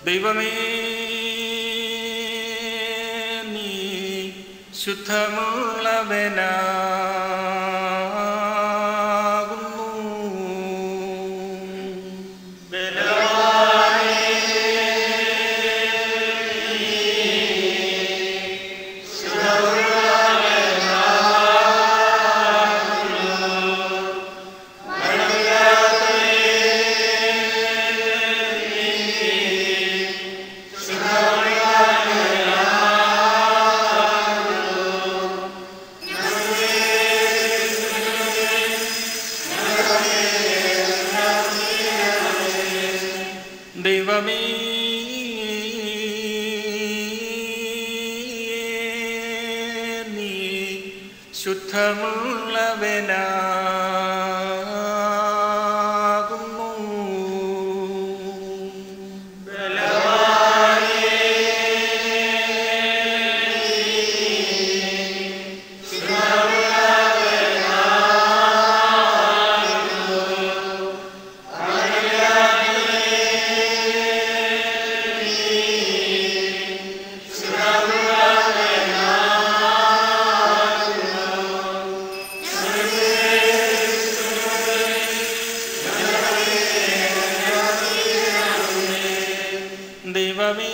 ദൈവമേ നീ ശുദ്ധമുള്ളവനാകുന്നു ദൈവമേ നീ ശുദ്ധമുള്ളവനാകുന്നു ദൈവമേ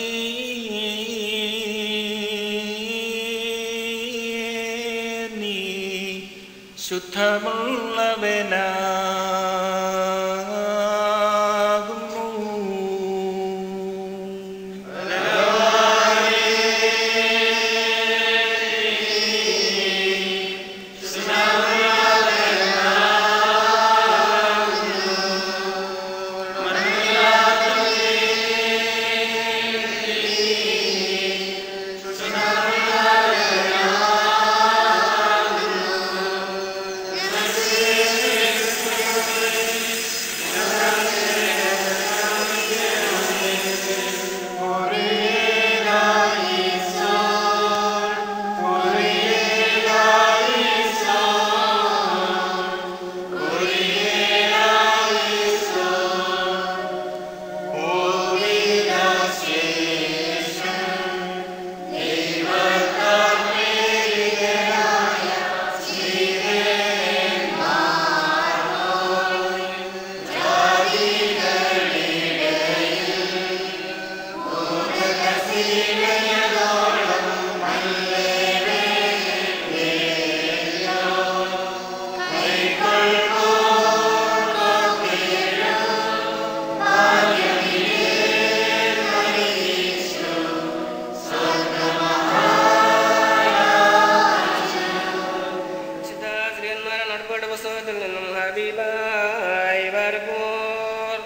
നീ ശുദ്ധമുള്ളവനാകുന്നു വിശുദ്ധ ശ്രീയന്മാരെ നടപ്പാട് പുസ്തകത്തിൽ നിന്നും ഹബീബായി വാർക്കുമോർ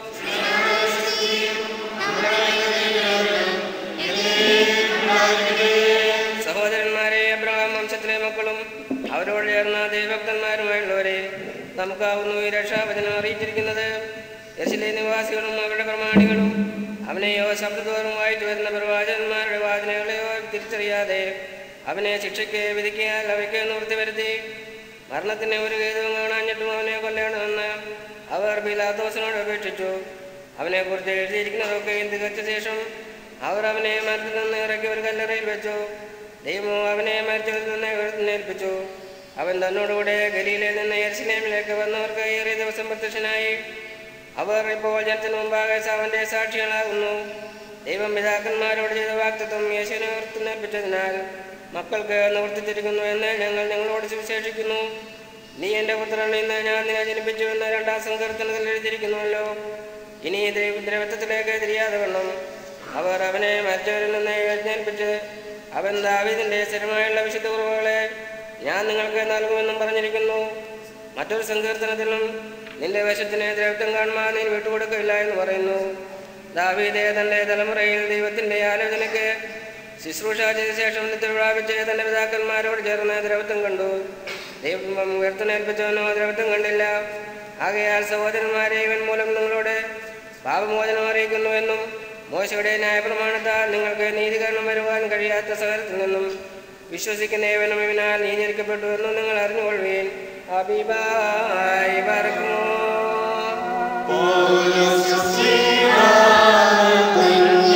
സഹോദരന്മാരെ അബ്രഹാം വംശത്തിലെ മക്കളും അവരോട് ചേർന്ന ദൈവഭക്തന്മാരുമായുള്ളവരെ നമുക്കാവുന്നു ഈ രക്ഷാവചനം അറിയിച്ചിരിക്കുന്നത് യശിലെ നിവാസികളും അവരുടെ പ്രമാണികളും അവനെയോ ശബ്ദത്തോറും വായിച്ചു വരുന്ന പ്രവാചകന്മാരുടെ വാചനകളെയോ തിരിച്ചറിയാതെ അവനെ ശിക്ഷയ്ക്ക് വിധിക്കാൻ അവയ്ക്ക് നിവൃത്തി വരുത്തി മരണത്തിന് ഒരു ഹേതുവും കാണാഞ്ഞിട്ടും അവനെ കൊല്ലണമെന്ന് അവർ ബിലാദോസിനോട് അപേക്ഷിച്ചു അവനെക്കുറിച്ച് എഴുതിയിരിക്കുന്നതൊക്കെ തികച്ച ശേഷം അവർ അവനെ മരത്തിൽ നിന്ന് ഇറക്കി ഒരു കല്ലറയിൽ വെച്ചു ദൈവമോ അവനെ മരിച്ചതിൽ നിന്ന് എഴുന്നേൽപ്പിച്ചു അവൻ തന്നോടുകൂടെ ഗലീലയിൽ നിന്ന് യെരുശലേമിലേക്ക് വന്നവർക്ക് ഏറിയ ദിവസം പ്രത്യക്ഷനായി അവർ ഇപ്പോൾ ജനത്തിന് മുമ്പാകെ അവന്റെ സാക്ഷികളാകുന്നു ദൈവം പിതാക്കന്മാരോട് ചെയ്ത വാക്തത്വം യേശുവിനെ ഉയർത്തുന്നേൽപ്പിച്ചതിനാൽ മക്കൾക്ക് നിവർത്തിച്ചിരിക്കുന്നു എന്ന് ഞങ്ങൾ നിങ്ങളോട് സുവിശേഷിക്കുന്നു നീ എൻ്റെ പുത്രൻ ഇന്ന് ഞാൻ നിന്നെ ജനിപ്പിച്ചു എന്ന് രണ്ടാം സങ്കീർത്തനത്തിൽ എഴുതിയിരിക്കുന്നുവല്ലോ ഇനി ദൈവ ദ്രവത്വത്തിലേക്ക് തിരിയാതെ വേണം അവർ അവനെ മറ്റവരിൽ നിന്ന് എഴുന്നേൽപ്പിച്ച് അവൻ ദാവീദിന്റെ സ്ഥിരമായുള്ള വിശുദ്ധ കുറവുകളെ ഞാൻ നിങ്ങൾക്ക് നൽകുമെന്നും പറഞ്ഞിരിക്കുന്നു മറ്റൊരു സങ്കീർത്തനത്തിലും നിന്റെ വശത്തിന് ദ്രവത്വം കാണുവാൻ നീ വിട്ടുകൊടുക്കില്ല എന്ന് പറയുന്നു ദാവീദേ തന്റെ തലമുറയിൽ ദൈവത്തിന്റെ ആലോചനയ്ക്ക് ശുശ്രൂഷ ചെയ്ത ശേഷം നിത്യം പ്രാപിച്ച് തന്റെ പിതാക്കന്മാരോട് ചേർന്ന് ദ്രവത്വം കണ്ടു ദൈവം ഉയർത്തുന്നേൽപ്പിച്ചവനോ ദ്രവത്വം കണ്ടില്ല ആകയാൽ സഹോദരന്മാരെ ഇവൻ മൂലം നിങ്ങളോട് പാപമോചനം അറിയിക്കുന്നുവെന്നും മോശയുടെ ന്യായപ്രമാണത്താൽ നിങ്ങൾക്ക് നീതികരണം വരുവാൻ കഴിയാത്ത സകലത്തിൽ നിന്നും വിശ്വസിക്കുന്ന ഏവനും ഇവനാൽ നീതിരിക്കപ്പെട്ടു എന്നും നിങ്ങൾ അറിഞ്ഞുകൊള്ളുവീൻ അബിബായി പറക്കുമോ Por los que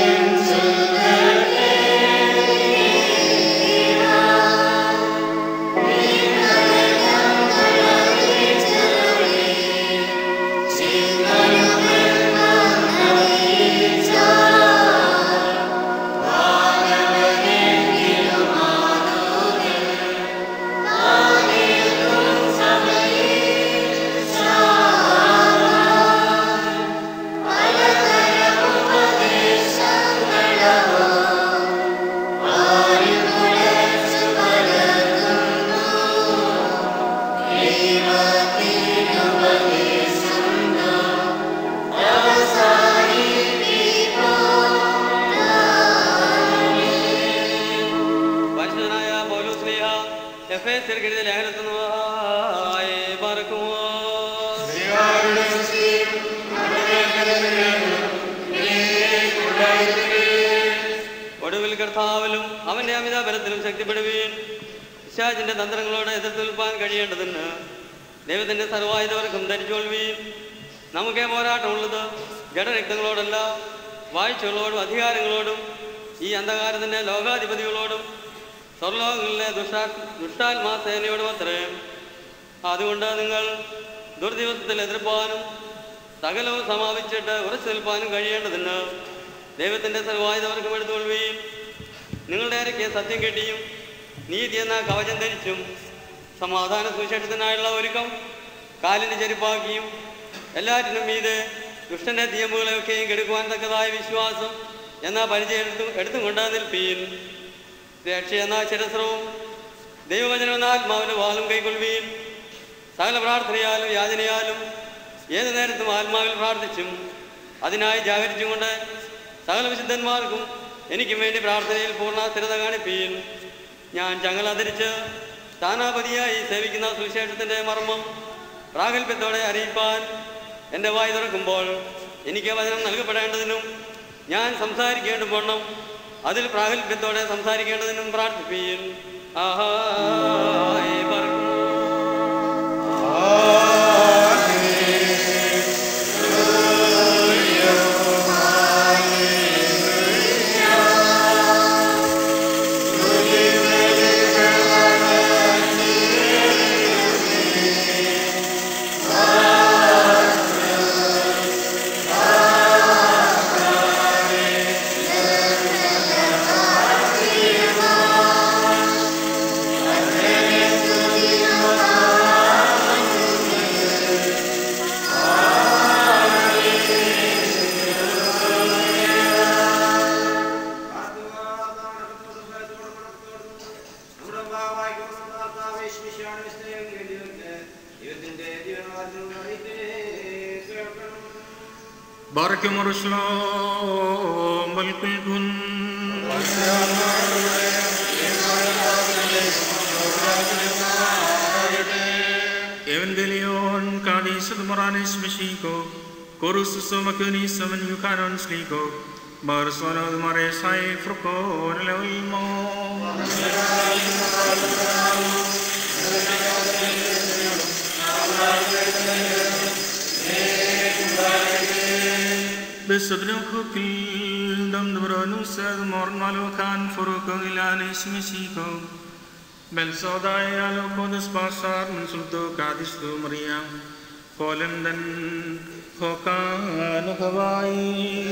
എബ്രാഹിലേക്ക് എഴുതിയ ലേഖനത്തുനിന്നായി പറക്കുമോ ഒടുവിൽ കർത്താവിലും അവന്റെ അമിതാബലത്തിലും ശക്തിപ്പെടുവീൻ പിശാചിന്റെ തന്ത്രങ്ങളോട് എതിർത്ത് നിൽപ്പാൻ കഴിയേണ്ടതിന് ദൈവത്തിന്റെ സർവായുധവർക്കും ധരിച്ചോൾവീൻ നമുക്കേ പോരാട്ടമുള്ളത് ജഡരക്തങ്ങളോടല്ല വാഴ്ചകളോടും അധികാരങ്ങളോടും ഈ അന്ധകാരത്തിന്റെ ലോകാധിപതികളോടും സ്വർലോകങ്ങളിലെ ദുഷ്ടാ ദുഷ്ടാത്മാ സേനയോടും അത്രയും അതുകൊണ്ട് നിങ്ങൾ ദുർദിവസത്തിൽ എതിർപ്പാനും സകലവും സമാപിച്ചിട്ട് ഉറച്ചു നിൽപ്പാനും കഴിയേണ്ടതിന് ദൈവത്തിന്റെ സർവായുധവർക്കും എടുത്തുകൊള്ളുകയും നിങ്ങളുടെ അരയ്ക്ക് സത്യം കെട്ടിയും നീതി എന്ന കവചം ധരിച്ചും സമാധാന സുശേഷത്തിനായുള്ള ഒരുക്കം കാലിന് ചെരുപ്പാക്കിയും എല്ലാറ്റിനും മീത് ദുഷ്ടന്റെ തീയമ്പുകളെയൊക്കെയും കെടുക്കുവാൻ തക്കതായ വിശ്വാസം എന്ന പരിചയം എടുത്തു എടുത്തും കൊണ്ടാ നിൽപ്പീൻ രക്ഷ എന്ന ചരിത്രവും ദൈവവചനം എന്ന ആത്മാവിന്റെ വാളും കൈക്കൊള്ളുകയും സകല പ്രാർത്ഥനയാലും യാചനയാലും ഏത് നേരത്തും ആത്മാവിൽ പ്രാർത്ഥിച്ചും അതിനായി ജാഗരിച്ചും കൊണ്ട് സകല വിശുദ്ധന്മാർക്കും എനിക്കും വേണ്ടി പ്രാർത്ഥനയിൽ പൂർണ്ണ സ്ഥിരത കാണിപ്പീൻ ഞാൻ ചങ്ങല ധരിച്ച് സ്ഥാനാപതിയായി സേവിക്കുന്ന സുവിശേഷത്തിന്റെ മർമ്മം പ്രാഗൽഭ്യത്തോടെ അറിയിപ്പാൻ എൻ്റെ വായി തുറക്കുമ്പോൾ എനിക്ക് വചനം നൽകപ്പെടേണ്ടതിനും ഞാൻ സംസാരിക്കേണ്ട വണ്ണം അതിൽ പ്രാഗൽഭ്യത്തോടെ സംസാരിക്കേണ്ടതിനും പ്രാർത്ഥിപ്പീൻ ആഹാ പറക്കും بارك مرسلام بالكل Evangelion kadis moranis meshiko korus somakuni saman yukanon sliko Barcelona mare sai froko lelmo بصدرك كل دم دبرانو سد مرنالو كان فروكو إلاني سمسيكو بل صداي على قدس باسار من سلطو قادس تو مريم قولندن خوكان خواي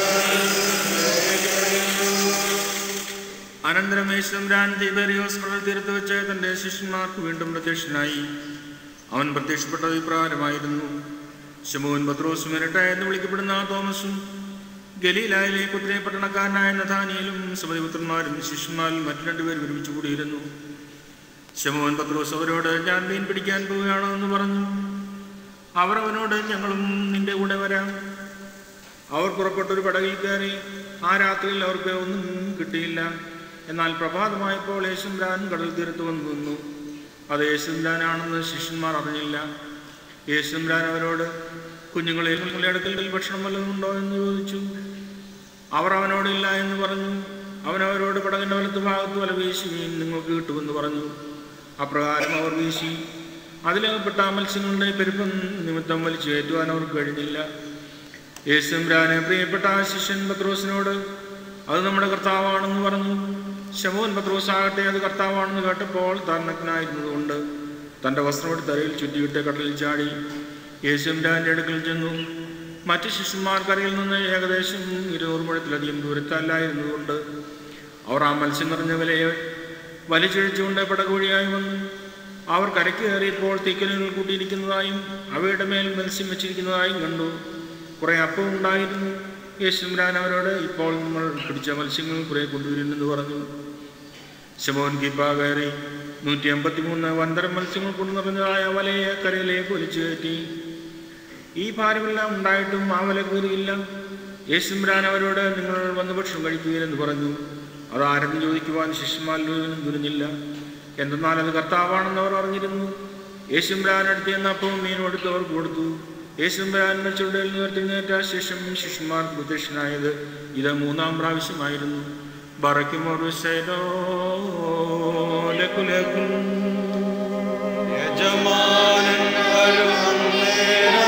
അനന്തരം യേശുരാൻ തിബരിയോസ് കടൽ തീർത്ത് വെച്ച് തന്റെ ശിഷ്യന്മാർക്ക് വീണ്ടും പ്രത്യക്ഷനായി അവൻ പ്രത്യക്ഷപ്പെട്ട അഭിപ്രായമായിരുന്നു ശമോൻ പത്രോസും ഇരട്ട എന്ന് വിളിക്കപ്പെടുന്ന തോമസും ഗലീലായിലെ കുതിരെ പട്ടണക്കാരനായ നഥാനിയലും സമതിപുത്രന്മാരും ശിഷ്യന്മാരിൽ മറ്റു രണ്ടുപേരും ഒരുമിച്ച് കൂടിയിരുന്നു ശമോൻ പത്രോസ് അവരോട് ഞാൻ മീൻ പിടിക്കാൻ പോവുകയാണോ എന്ന് പറഞ്ഞു അവർ അവനോട് ഞങ്ങളും നിന്റെ കൂടെ വരാം അവർ പുറപ്പെട്ടൊരു പടകിൽ കയറി ആ രാത്രിയിൽ അവർക്ക് ഒന്നും കിട്ടിയില്ല എന്നാൽ പ്രഭാതമായപ്പോൾ യേശുരാൻ കടൽ തീരത്ത് വന്നു നിന്നു അത് യേശുരാനാണെന്ന് ശിഷ്യന്മാർ അറിഞ്ഞില്ല യേശുരാൻ അവരോട് കുഞ്ഞുങ്ങളെ നിങ്ങളുടെ അടുക്കൽ ഭക്ഷണം വല്ലതും ഉണ്ടോ എന്ന് ചോദിച്ചു അവർ അവനോടില്ല എന്ന് പറഞ്ഞു അവൻ അവരോട് പടകിൻ്റെ വലത്ത് ഭാഗത്ത് വല വീശി മീൻ നിങ്ങൾക്ക് കിട്ടുമെന്ന് പറഞ്ഞു അപ്രകാരം അവർ വീശി അതിലകപ്പെട്ട മത്സ്യങ്ങളുടെ പെരുപ്പം നിമിത്തം വലിച്ചു കയറ്റുവാൻ അവർക്ക് കഴിഞ്ഞില്ല യേശുരാനെ പ്രിയപ്പെട്ട ആ ശിഷ്യൻ പത്രോസിനോട് അത് നമ്മുടെ കർത്താവാണെന്ന് പറഞ്ഞു ശമോൻ പത്രോസ് ആകട്ടെ അത് കർത്താവാണെന്ന് കേട്ടപ്പോൾ താൻ നഗ്നായിരുന്നതുകൊണ്ട് തൻ്റെ വസ്ത്രമെടുത്ത് തലയിൽ ചുറ്റിയിട്ട് കടലിൽ ചാടി യേശുരാൻ്റെ അടുക്കൽ ചെന്നു മറ്റു ശിഷ്യന്മാർ കരയിൽ നിന്ന് ഏകദേശം ഇരുന്നൂറ് മുഴത്തിലധികം ദൂരത്തല്ലായിരുന്നതുകൊണ്ട് അവർ ആ മത്സ്യം നിറഞ്ഞ വിലയെ വലിച്ചിഴച്ചുകൊണ്ട് പടകുഴിയായി വന്നു അവർ കരയ്ക്ക് കയറിയപ്പോൾ തീക്കലുകൾ കൂട്ടിയിരിക്കുന്നതായും അവയുടെ മേൽ മത്സ്യം വെച്ചിരിക്കുന്നതായും കണ്ടു കുറെ അപ്പം ഉണ്ടായിരുന്നു യേശുരാൻ അവരോട് ഇപ്പോൾ നമ്മൾ പിടിച്ച മത്സ്യങ്ങൾ കുറെ കൊണ്ടുവരുന്നെന്ന് പറഞ്ഞു ശമോൻ കീപ്പ കയറി നൂറ്റി അമ്പത്തി മൂന്ന് വൻതരം മത്സ്യങ്ങൾ കൊണ്ട് നിറഞ്ഞതായ വലയെ കരയിലേക്ക് വലിച്ചു കയറ്റി ഈ ഭാരമെല്ലാം ഉണ്ടായിട്ടും ആ വല കയറിയില്ല യേശുരാൻ അവരോട് നിങ്ങൾ വന്ന് ഭക്ഷണം കഴിക്കുകയില്ലെന്ന് പറഞ്ഞു അതാരെന്ന് ചോദിക്കുവാൻ ശിഷ്യന്മാരിലൊന്നും തുനിഞ്ഞില്ല എന്തെന്നാൽ അത് കർത്താവാണെന്ന് അവർ അറിഞ്ഞിരുന്നു യേശുംബ്രാൻ അടുത്ത് എന്ന അപ്പവും മീനും എടുത്ത് അവർക്ക് കൊടുത്തു യേശുംബ്രാൻ മരിച്ചവരുടെ നിർത്തിനേറ്റ ശേഷം ശിഷ്യന്മാർക്ക് പ്രത്യക്ഷനായത് ഇത് മൂന്നാം പ്രാവശ്യമായിരുന്നു ബറയ്ക്കുമോ യജമാനൻ വരുന്നേരം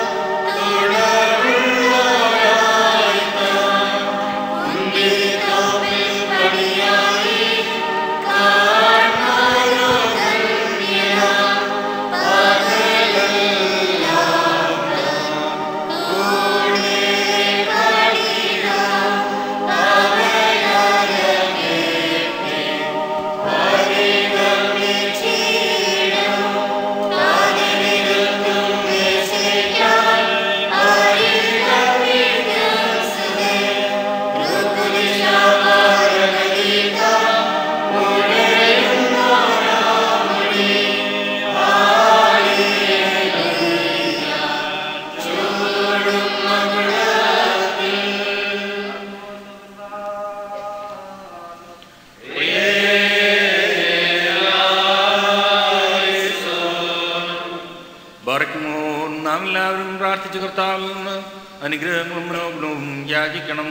ബറയ്ക്കുമോ നാം എല്ലാവരും പ്രാർത്ഥിച്ചു കർത്താവിൽ നിന്ന് അനുഗ്രഹങ്ങളും മനോഗുണവും യാചിക്കണം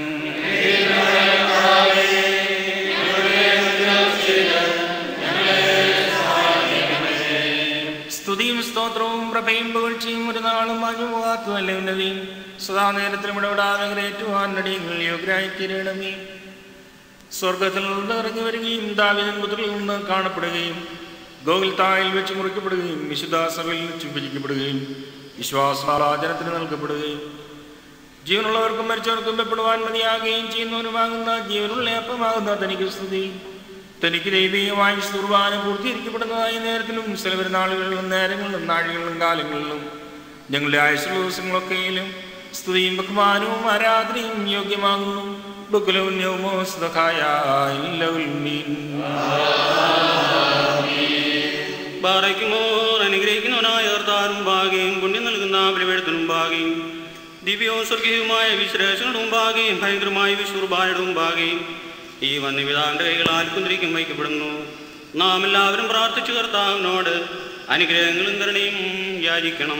സ്തുതിയും സ്തോത്രവും പ്രഭയും പുകഴ്ചയും ഒരു നാളും മാഞ്ഞുപോകാത്തതല്ല ഉന്നതിയും സദാ നേരത്തിലും ഇടപെടാതെ ഗ്രേറ്റുവാൻ നടിയങ്ങൾ യോഗ്യരായി തീരണമേ സ്വർഗത്തിൽ നിന്ന് ഇറങ്ങി വരികയും ദാവിദൻ മുതലിൽ നിന്ന് കാണപ്പെടുകയും ഗോകുൽ തായിൽ വെച്ച് മുറിക്കപ്പെടുകയും വിശുദ്ധ സഭയിൽ വെച്ച് വിഭജിക്കപ്പെടുകയും വിശ്വാസാചരണത്തിന് നൽകപ്പെടുകയും ജീവനുള്ളവർക്കും മരിച്ചവർക്കും വെപ്പെടുവാൻ മതിയാകുകയും ചെയ്യുന്നവനുമാകുന്ന ജീവനുള്ള അപ്പമാകുന്ന തനിക്ക് സ്തുതി തനിക്ക് ദൈവീയമായി കുർബാന പൂർത്തീകരിക്കപ്പെടുന്നതായി നേരത്തിലും ചില പെരുന്നാളുകളിലും നേരങ്ങളിലും നാഴികളിലും കാലങ്ങളിലും ഞങ്ങളുടെ ആയുഷ ദിവസങ്ങളൊക്കെയിലും സ്തുതിയും ബഹുമാനവും ആരാധനയും യോഗ്യമാകുന്നു ബുക്കുലവും യൗമോ സ്തഖായ ഇല്ലവുൽ മീൻ ബാറയ്ക്കുമോർ അനുഗ്രഹിക്കുന്നവനായ കർത്താനും ഭാഗ്യം പുണ്യം നൽകുന്ന ബലിപീഠത്തിനും ഭാഗ്യം ദിവ്യവും സ്വർഗീയവുമായ വിശ്ലേഷണവും ഭാഗ്യം ഭയങ്കരമായ വിശ്വർബാനയുടെ ഭാഗ്യം ഈ വന്യപിതാവിൻ്റെ കൈകളാൽ കുന്തിരിക്കും വയ്ക്കപ്പെടുന്നു നാം എല്ലാവരും പ്രാർത്ഥിച്ചു കർത്താവിനോട് അനുഗ്രഹങ്ങളും കരുണയും യാചിക്കണം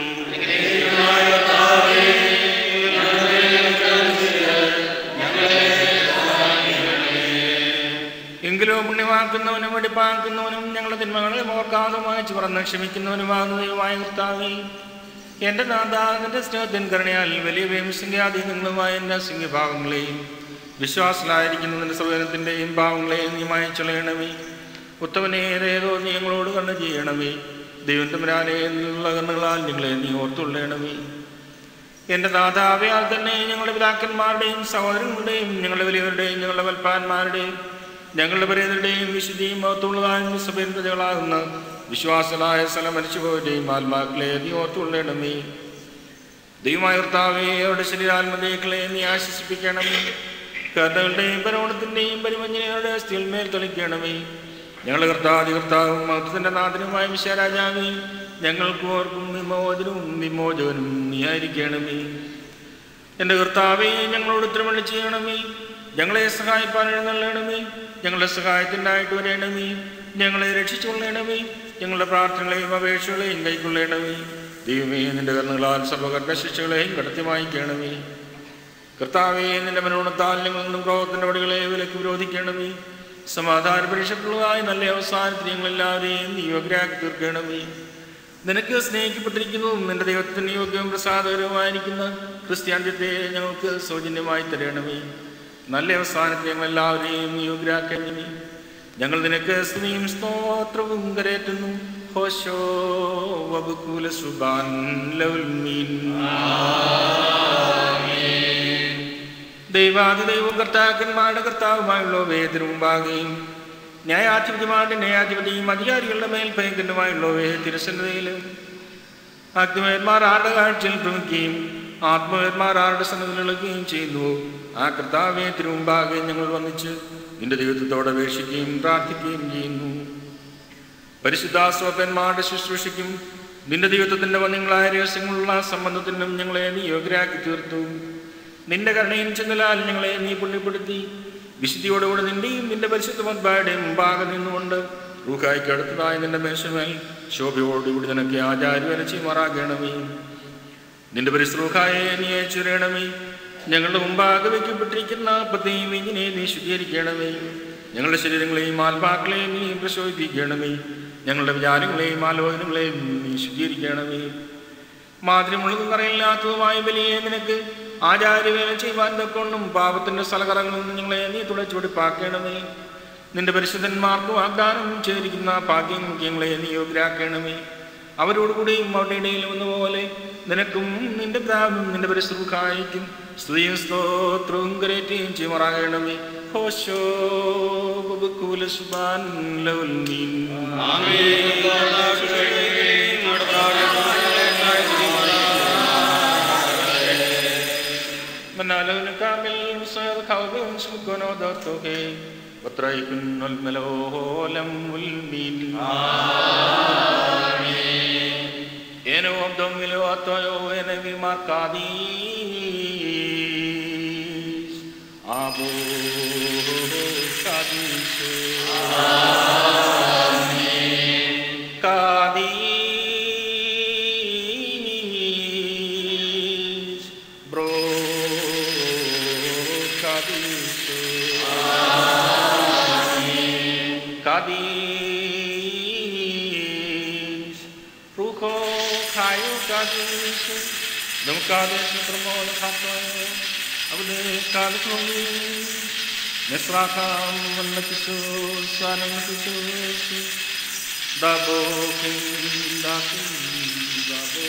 എങ്കിലോ പുണ്യമാക്കുന്നവനും വെടിപ്പാക്കുന്നവനും ഞങ്ങളുടെ തിന്മകളെ ഓർക്കാതെ വായിച്ചു പറന്ന് ക്ഷമിക്കുന്നവനുമാകുന്ന ദൈവമായ കർത്താവേ എൻ്റെ നാഥാവിൻ്റെ സ്നേഹത്തിൻ കരുണയാൽ വലിയ വേംസിംഗാധീനങ്ങളുമായ എൻ്റെ സിംഹഭാവങ്ങളെയും വിശ്വാസത്തിലായിരിക്കുന്നതിൻ്റെ സൗകര്യത്തിൻ്റെയും ഭാവങ്ങളെയും നീ മായച്ചൊളയണമേ ഉത്തമനെ ഏതേതോ നീ ഞങ്ങളോട് കണ്ണു ചെയ്യണമേ ദൈവം തമ്പരാനെ എന്നുള്ള കണ്ണുകളാൽ ഞങ്ങളെ നീ ഓർത്തുള്ളണമേ എൻ്റെ നാഥാവയാൽ തന്നെ ഞങ്ങളുടെ പിതാക്കന്മാരുടെയും സഹോദരങ്ങളുടെയും ഞങ്ങളുടെ വലിയവരുടെയും ഞങ്ങളുടെ വൽപ്പാന്മാരുടെയും ഞങ്ങളുടെ പരേതരുടെയും വിശുദ്ധിയും മഹത്തുള്ളതായും സഭയിൽ പ്രജകളാകുന്ന വിശ്വാസലായ സ്ഥലം മരിച്ചുപോയവരുടെയും ആത്മാക്കളെ നീ ഓർത്തുകൊള്ളണമേ ദൈവമായ കർത്താവേ അവരുടെ ശരീരാത്മതേക്കളെ നീ ആശ്വസിപ്പിക്കണമേ കഥകളുടെയും പരവണത്തിൻ്റെയും പരിമഞ്ജനയുടെ അസ്ഥിയിൽ മേൽ തെളിക്കണമേ ഞങ്ങളുടെ കർത്താതി കർത്താവും മഹത്വത്തിൻ്റെ നാഥനുമായ വിശ്വരാജാവേ ഞങ്ങൾക്ക് ഓർക്കും വിമോചനവും വിമോചകനും നീ ആയിരിക്കണമേ എൻ്റെ കർത്താവേ ഞങ്ങളോട് ഉത്തരമള്ളി ചെയ്യണമേ ഞങ്ങളെ സഹായിപ്പാൻ എഴുന്നള്ളണമേ ഞങ്ങളുടെ സഹായത്തിനായിട്ട് വരണമേ ഞങ്ങളെ രക്ഷിച്ചുകൊള്ളണമേ ഞങ്ങളുടെ പ്രാർത്ഥനകളെയും അപേക്ഷകളെയും കൈക്കൊള്ളണമേ ദൈവമേ നിന്റെ കർണങ്ങളാൽ സർവകർമ്മ ശിക്ഷകളെയും കടത്തി വാങ്ങിക്കണമേ കർത്താവേ നിന്റെ മനോണത്താൽ ഞങ്ങളിൽ നിന്നും ക്രോധത്തിന്റെ വടികളെ വിലക്ക് വിരോധിക്കണമേ സമാധാന പരീക്ഷക്കുള്ളതായ നല്ല അവസാനത്തിൽ ഞങ്ങളെല്ലാവരെയും നീ യോഗ്യരാക്കി തീർക്കണമേ നിനക്ക് സ്നേഹിക്കപ്പെട്ടിരിക്കുന്നതും നിന്റെ ദൈവത്തിന് യോഗ്യവും പ്രസാദകരവുമായിരിക്കുന്ന ക്രിസ്ത്യാന്ത്യത്തെ ഞങ്ങൾക്ക് സൗജന്യമായി തരണമേ നല്ല അവസാനത്തിൽ ഞങ്ങളെല്ലാവരെയും നീ യോഗ്യരാക്കണമേ ഞങ്ങൾ നിനക്ക് സ്തുതിയും സ്തോത്രവും കരയറ്റുന്നു ഹോശോ വബുക്കുല സുബാൻ ലൗൽ മീൻ ദൈവാതിദൈവവും കർത്താക്കന്മാരുടെ കർത്താവുമായുള്ള വേദന മുമ്പാകുകയും ന്യായാധിപതിമാരുടെ ന്യായാധിപതിയും അധികാരികളുടെ മേൽ ഭയങ്കരമായുള്ളവയെ തിരുസന്നതയിലും അഗ്നിമയന്മാർ ആരുടെ കാഴ്ചയിൽ ഭ്രമിക്കുകയും ആത്മവന്മാർ ആരുടെ സന്നദ്ധ ഇളകുകയും ചെയ്യുന്നു ആ കർത്താവെ തിരുമുമ്പാകെ ഞങ്ങൾ വന്നിച്ച് നിന്റെ ദൈവത്തോടെ അപേക്ഷിക്കുകയും പ്രാർത്ഥിക്കുകയും ചെയ്യുന്നു പരിശുദ്ധാസ്വപ്പന്മാരുടെ ശുശ്രൂഷയ്ക്കും നിന്റെ ദൈവത്വത്തിന്റെ വന്യങ്ങളായ രഹസ്യങ്ങളുള്ള സംബന്ധത്തിനും ഞങ്ങളെ നീ യോഗ്യരാക്കി തീർത്തു നിന്റെ കരുണയും ചെന്നലാൽ ഞങ്ങളെ നീ പുണ്യപ്പെടുത്തി വിശുദ്ധിയോടുകൂടെ നിന്റെയും നിന്റെ പരിശുദ്ധ മുൻപായുടെയും മുമ്പാകെ നിന്നുകൊണ്ട് റൂഹായിക്ക് അടുത്തതായ നിന്റെ മേശമേൽ ശോഭയോടുകൂടി നിനക്ക് ആചാര്യവന ചെയ്യുമാറാകണമേ നിന്റെ പരിശ്രൂഹായെ നീ അയച്ചുരയണമേ ഞങ്ങളുടെ മുമ്പാകെ വയ്ക്കപ്പെട്ടിരിക്കുന്ന അപ്പത്തെയും ഇങ്ങനെ നീ ശുദ്ധീകരിക്കണമേ ഞങ്ങളുടെ ശരീരങ്ങളെയും ആത്മാക്കളെയും നീ പ്രശോഭിപ്പിക്കണമേ ഞങ്ങളുടെ വിചാരങ്ങളെയും ആലോചനകളെയും നീ ശുദ്ധീകരിക്കണമേ മാതിരമുള്ളതും കറയില്ലാത്തതുമായ ബലിയെ നിനക്ക് ആചാര്യവേല ചെയ്യുവാൻ തക്കൊണ്ടും പാപത്തിന്റെ സ്ഥലകറങ്ങളിൽ നിന്ന് ഞങ്ങളെ നീ തുടച്ചു വെടിപ്പാക്കണമേ നിന്റെ പരിശുദ്ധന്മാർക്ക് വാഗ്ദാനം ചെയ്തിരിക്കുന്ന ഭാഗ്യം ഞങ്ങളെ നീ യോഗ്യരാക്കണമേ അവരോടുകൂടിയും അവരുടെ ഇടയിൽ വന്നപോലെ നിനക്കും നിന്റെ പിതാവിനും നിന്റെ പരിശുദ്ധായിക്കും സ്തുതിയും സ്തോത്രവും കരേറ്റുകയും ചെയ്യുമാറാകണമേ ഹോശോ ബബുക്കുലസുബാൻ ലവൽ മീൻ مناله كامل مصير خوف سمكن ودرتك وتريكن الملولم والمين Eno abdomilo atoyo ene vi marcadis Abu Kadis Kadis Bro Kadis Ruko kayu kadis Dum kadis promol khato Abde kadis Nesrakam nakisus sanam nakisus Dabo king daki dabo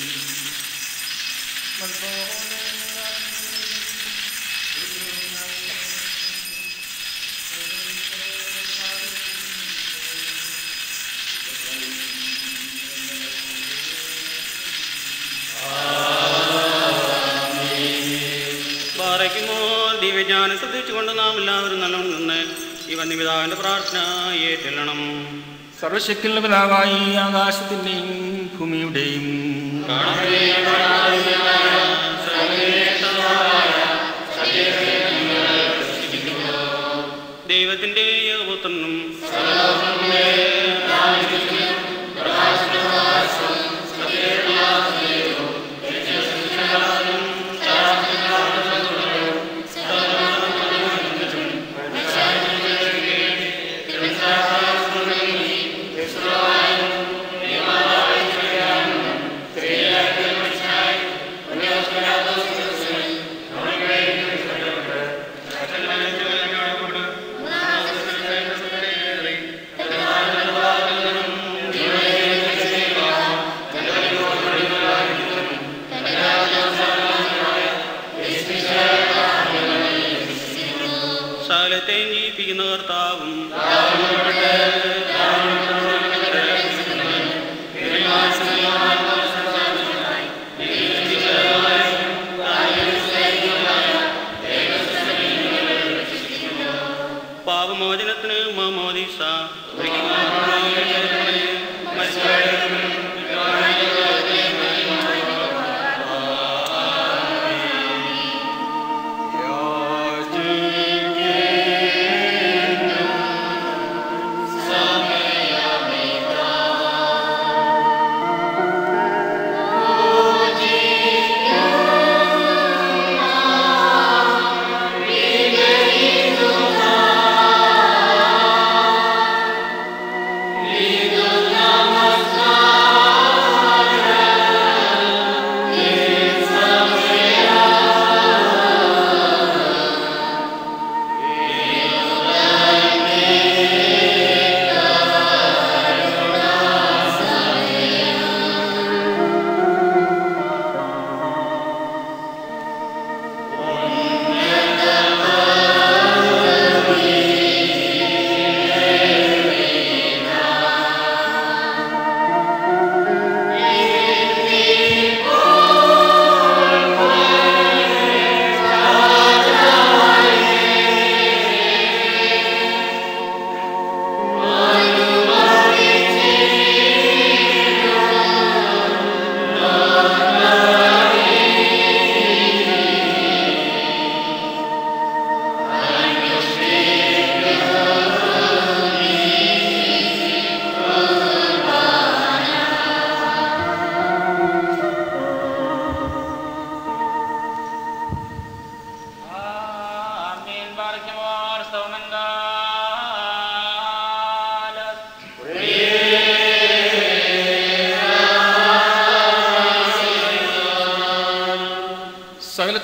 പാറയ്ക്കുമോ ദിവ്യജ്ഞാനം ശ്രദ്ധിച്ചുകൊണ്ട് നാം എല്ലാവരും നല്ലോണം നിന്ന് ഈ വന്യപിതാവിന്റെ പ്രാർത്ഥന ഏറ്റെല്ലണം സർവശക്തിയുള്ള പിതാവായി ആകാശത്തിന്റെയും ഭൂമിയുടെയും ദൈവത്തിന്റെ ഏകപുത്രനും സകലത്തെയും ജീവിപ്പിക്കുന്ന കർത്താവും പാപമോചനത്തിന് മാമോദീസ Lido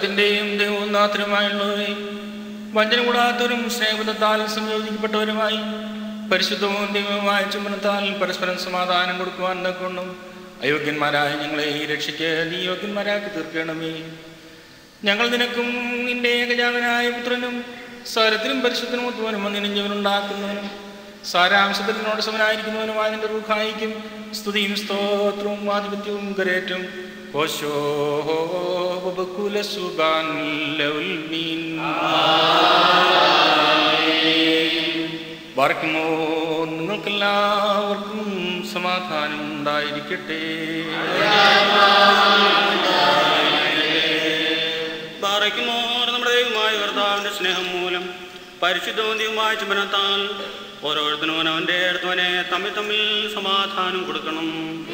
സകലത്തിൻ്റെയും ദൈവവും നാഥനുമായുള്ളവരെ വഞ്ചന കൂടാത്തവരും സ്നേഹബന്ധത്താൽ സംയോജിക്കപ്പെട്ടവരുമായി പരിശുദ്ധവും ദൈവവുമായ ചുമനത്താൽ പരസ്പരം സമാധാനം കൊടുക്കുവാൻ കൊണ്ടും അയോഗ്യന്മാരായ ഞങ്ങളെ ഈ രക്ഷയ്ക്ക് നീ യോഗ്യന്മാരാക്കി തീർക്കണമേ ഞങ്ങൾ നിനക്കും നിന്റെ ഏകജാതനായ പുത്രനും സ്വരത്തിലും പരിശുദ്ധനും ഒത്തുവനും നിനിഞ്ഞവനുണ്ടാക്കുന്നവനും സാരാംശത്തിൽ നിന്നോട് സമനായിരിക്കുന്നവനുമായ നിന്റെ റൂഖായിക്കും സ്തുതിയും സ്തോത്രവും ആധിപത്യവും കരേറ്റും ഓശോ സുബാൻ ലൗൽ മീൻ വർക്കുമോ നിങ്ങൾക്കെല്ലാവർക്കും സമാധാനം ഉണ്ടായിരിക്കട്ടെ പാറയ്ക്കുമോർ നമ്മുടെ ദൈവമായ കർത്താവിന്റെ സ്നേഹം മൂലം പരിശുദ്ധവും ദൈവമായ ചുമനത്താൽ ഓരോരുത്തരും അവന്റെ അടുത്തവനെ തമ്മിൽ തമ്മിൽ സമാധാനം കൊടുക്കണം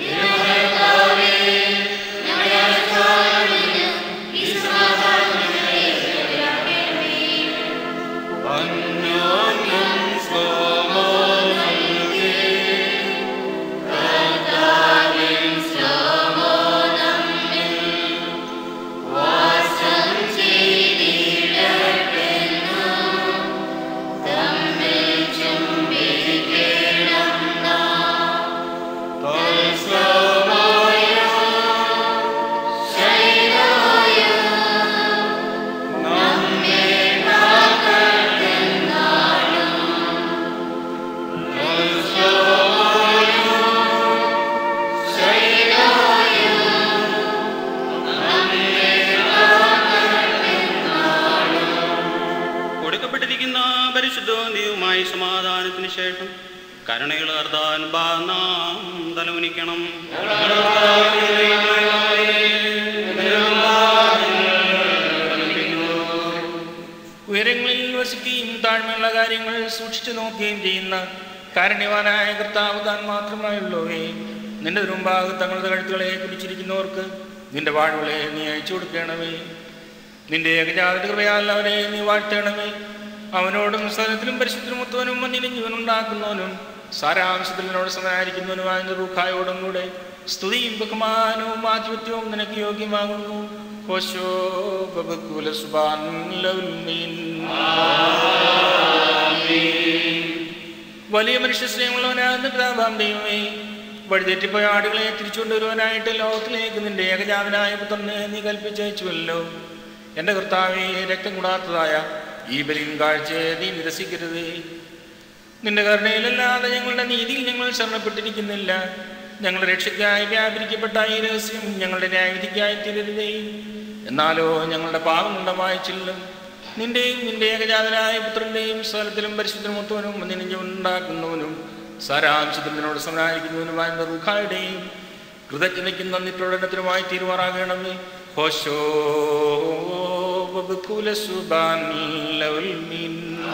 കൊടുക്കപ്പെട്ടിരിക്കുന്ന പരിശുദ്ധവും ദൈവമായ സമാധാനത്തിന് ശേഷം കരുണകൾ അർദ്ധാൻ നാം തലമുനിക്കണം ഉയരങ്ങളിൽ വസിക്കുകയും താഴ്മയുള്ള കാര്യങ്ങൾ സൂക്ഷിച്ചു നോക്കുകയും ചെയ്യുന്ന കാരുണ്യവാനായ കർത്താവ് താൻ മാത്രമായുള്ളവേ നിന്റെ മുമ്പാകെ തങ്ങളുടെ കഴുത്തുകളെ കുടിച്ചിരിക്കുന്നവർക്ക് നിന്റെ വാഴുകളെ നീ അയച്ചു കൊടുക്കണമേ നിന്റെ ഏകജാത കൃപയാൽ അവനെ നീ വാഴ്ത്തണമേ അവനോടും സ്ഥലത്തിലും പരിശുദ്ധനും മുത്തവനും വന്നിരിഞ്ഞവനുണ്ടാക്കുന്നവനും സാരാംശത്തിൽ നിന്നോട് സമനായിരിക്കുന്നവനുമായ റൂഖായോടും കൂടെ സ്തുതിയും ബഹുമാനവും ആധിപത്യവും നിനക്ക് യോഗ്യമാകുന്നു ഹോശോ ബബക്കുല സുബാൻ ലൗൽ മീൻ. വലിയ മനുഷ്യ സ്നേഹമുള്ളവനാകുന്ന പിതാവാം ദൈവമേ വഴിതെറ്റിപ്പോയ ആടുകളെ തിരിച്ചുകൊണ്ടുവരുവാനായിട്ട് ലോകത്തിലേക്ക് നിന്റെ ഏകജാതനായ പുത്രനെ നീ കൽപ്പിച്ചയച്ചുവല്ലോ എൻ്റെ കർത്താവെ രക്തം കൂടാത്തതായ ഈ ബലിയും കാഴ്ചയെ നീ നിരസിക്കരുതേ നിന്റെ കരുണയിലല്ലാതെ ഞങ്ങളുടെ നീതിയിൽ ഞങ്ങൾ ശരണപ്പെട്ടിരിക്കുന്നില്ല ഞങ്ങളുടെ രക്ഷയ്ക്കായി വ്യാപരിക്കപ്പെട്ട ഈ രഹസ്യം ഞങ്ങളുടെ ന്യായവിധിക്കായി തീരരുതേ എന്നാലോ ഞങ്ങളുടെ പാപങ്ങളുടെ വായിച്ചില്ലും നിന്റെയും നിന്റെ ഏകജാതനായ പുത്രന്റെയും സ്ഥലത്തിലും പരിശുദ്ധമൊത്തവനും നിന്നുണ്ടാക്കുന്നവനും സാരാംശത്തിൽ നിന്നോട് സമനായിരിക്കുന്നവനുമായ റുഖായുടെയും കൃതജ്ഞതയ്ക്കും നന്ദിപ്രകടനത്തിനുമായി തീരുമാറാകണമേ ഹോശോ ബബുക്കുല സുബാൻ ലൗൽ മീൻ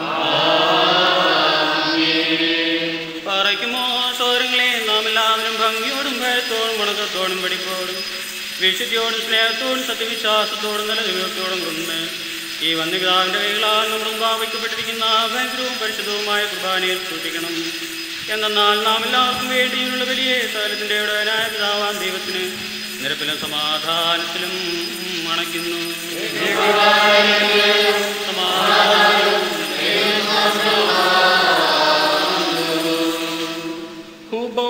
പാറയ്ക്കുമോ സോരങ്ങളെ നാം എല്ലാവരും ഭംഗിയോടും ഭയത്തോടും വണക്കത്തോടും പഠിപ്പോടും വിശുദ്ധിയോടും സ്നേഹത്തോടും സത്യവിശ്വാസത്തോടും നല്ല ദൈവത്തോടും കൊണ്ട് ഈ വന്യപിതാവിന്റെ കൈകളാൽ നമ്മുടെ മുമ്പാവയ്ക്കപ്പെട്ടിരിക്കുന്ന ഭയങ്കരവും പരിശുദ്ധവുമായ കുർബാനയെ സൂക്ഷിക്കണം എന്തെന്നാൽ നാം എല്ലാവർക്കും വേണ്ടിയുള്ള വലിയ സകലത്തിന്റെ ഉടനായ പിതാവാൻ ദൈവത്തിന് നിരപ്പിലും സമാധാനത്തിലും അണയ്ക്കുന്നു ഹുബോ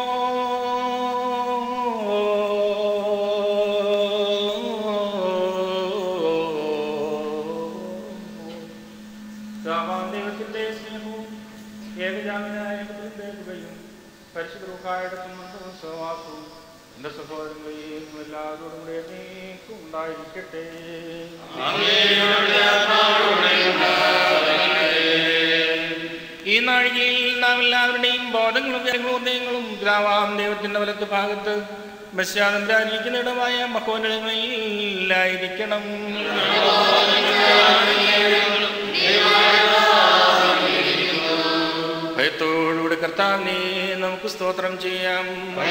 ദൈവത്തിന്റെ സ്നേഹവും ഏകജാമനായ പുത്രന്റെ കൃപയും പരിശുദ്ധ റൂഹായുടെ സംബന്ധവും സഹവാസവും എന്റെ സഹോദരങ്ങളെയും എല്ലാവരോടും കൂടെ എന്നേക്കും ഉണ്ടായിരിക്കട്ടെ ഈ നാഴികയിൽ നാം എല്ലാവരുടെയും ബോധങ്ങളും ഹൃദയങ്ങളും ദ്രാവാം ദൈവത്തിന്റെ വലത്ത് ഭാഗത്ത് പശ്ചാത്തലത്തിരിക്കുന്നിടമായ മഹോന്നതങ്ങളിലായിരിക്കണം ഭയത്തോടുകൂടി കർത്താവിനെ നമുക്ക് സ്തോത്രം ചെയ്യാം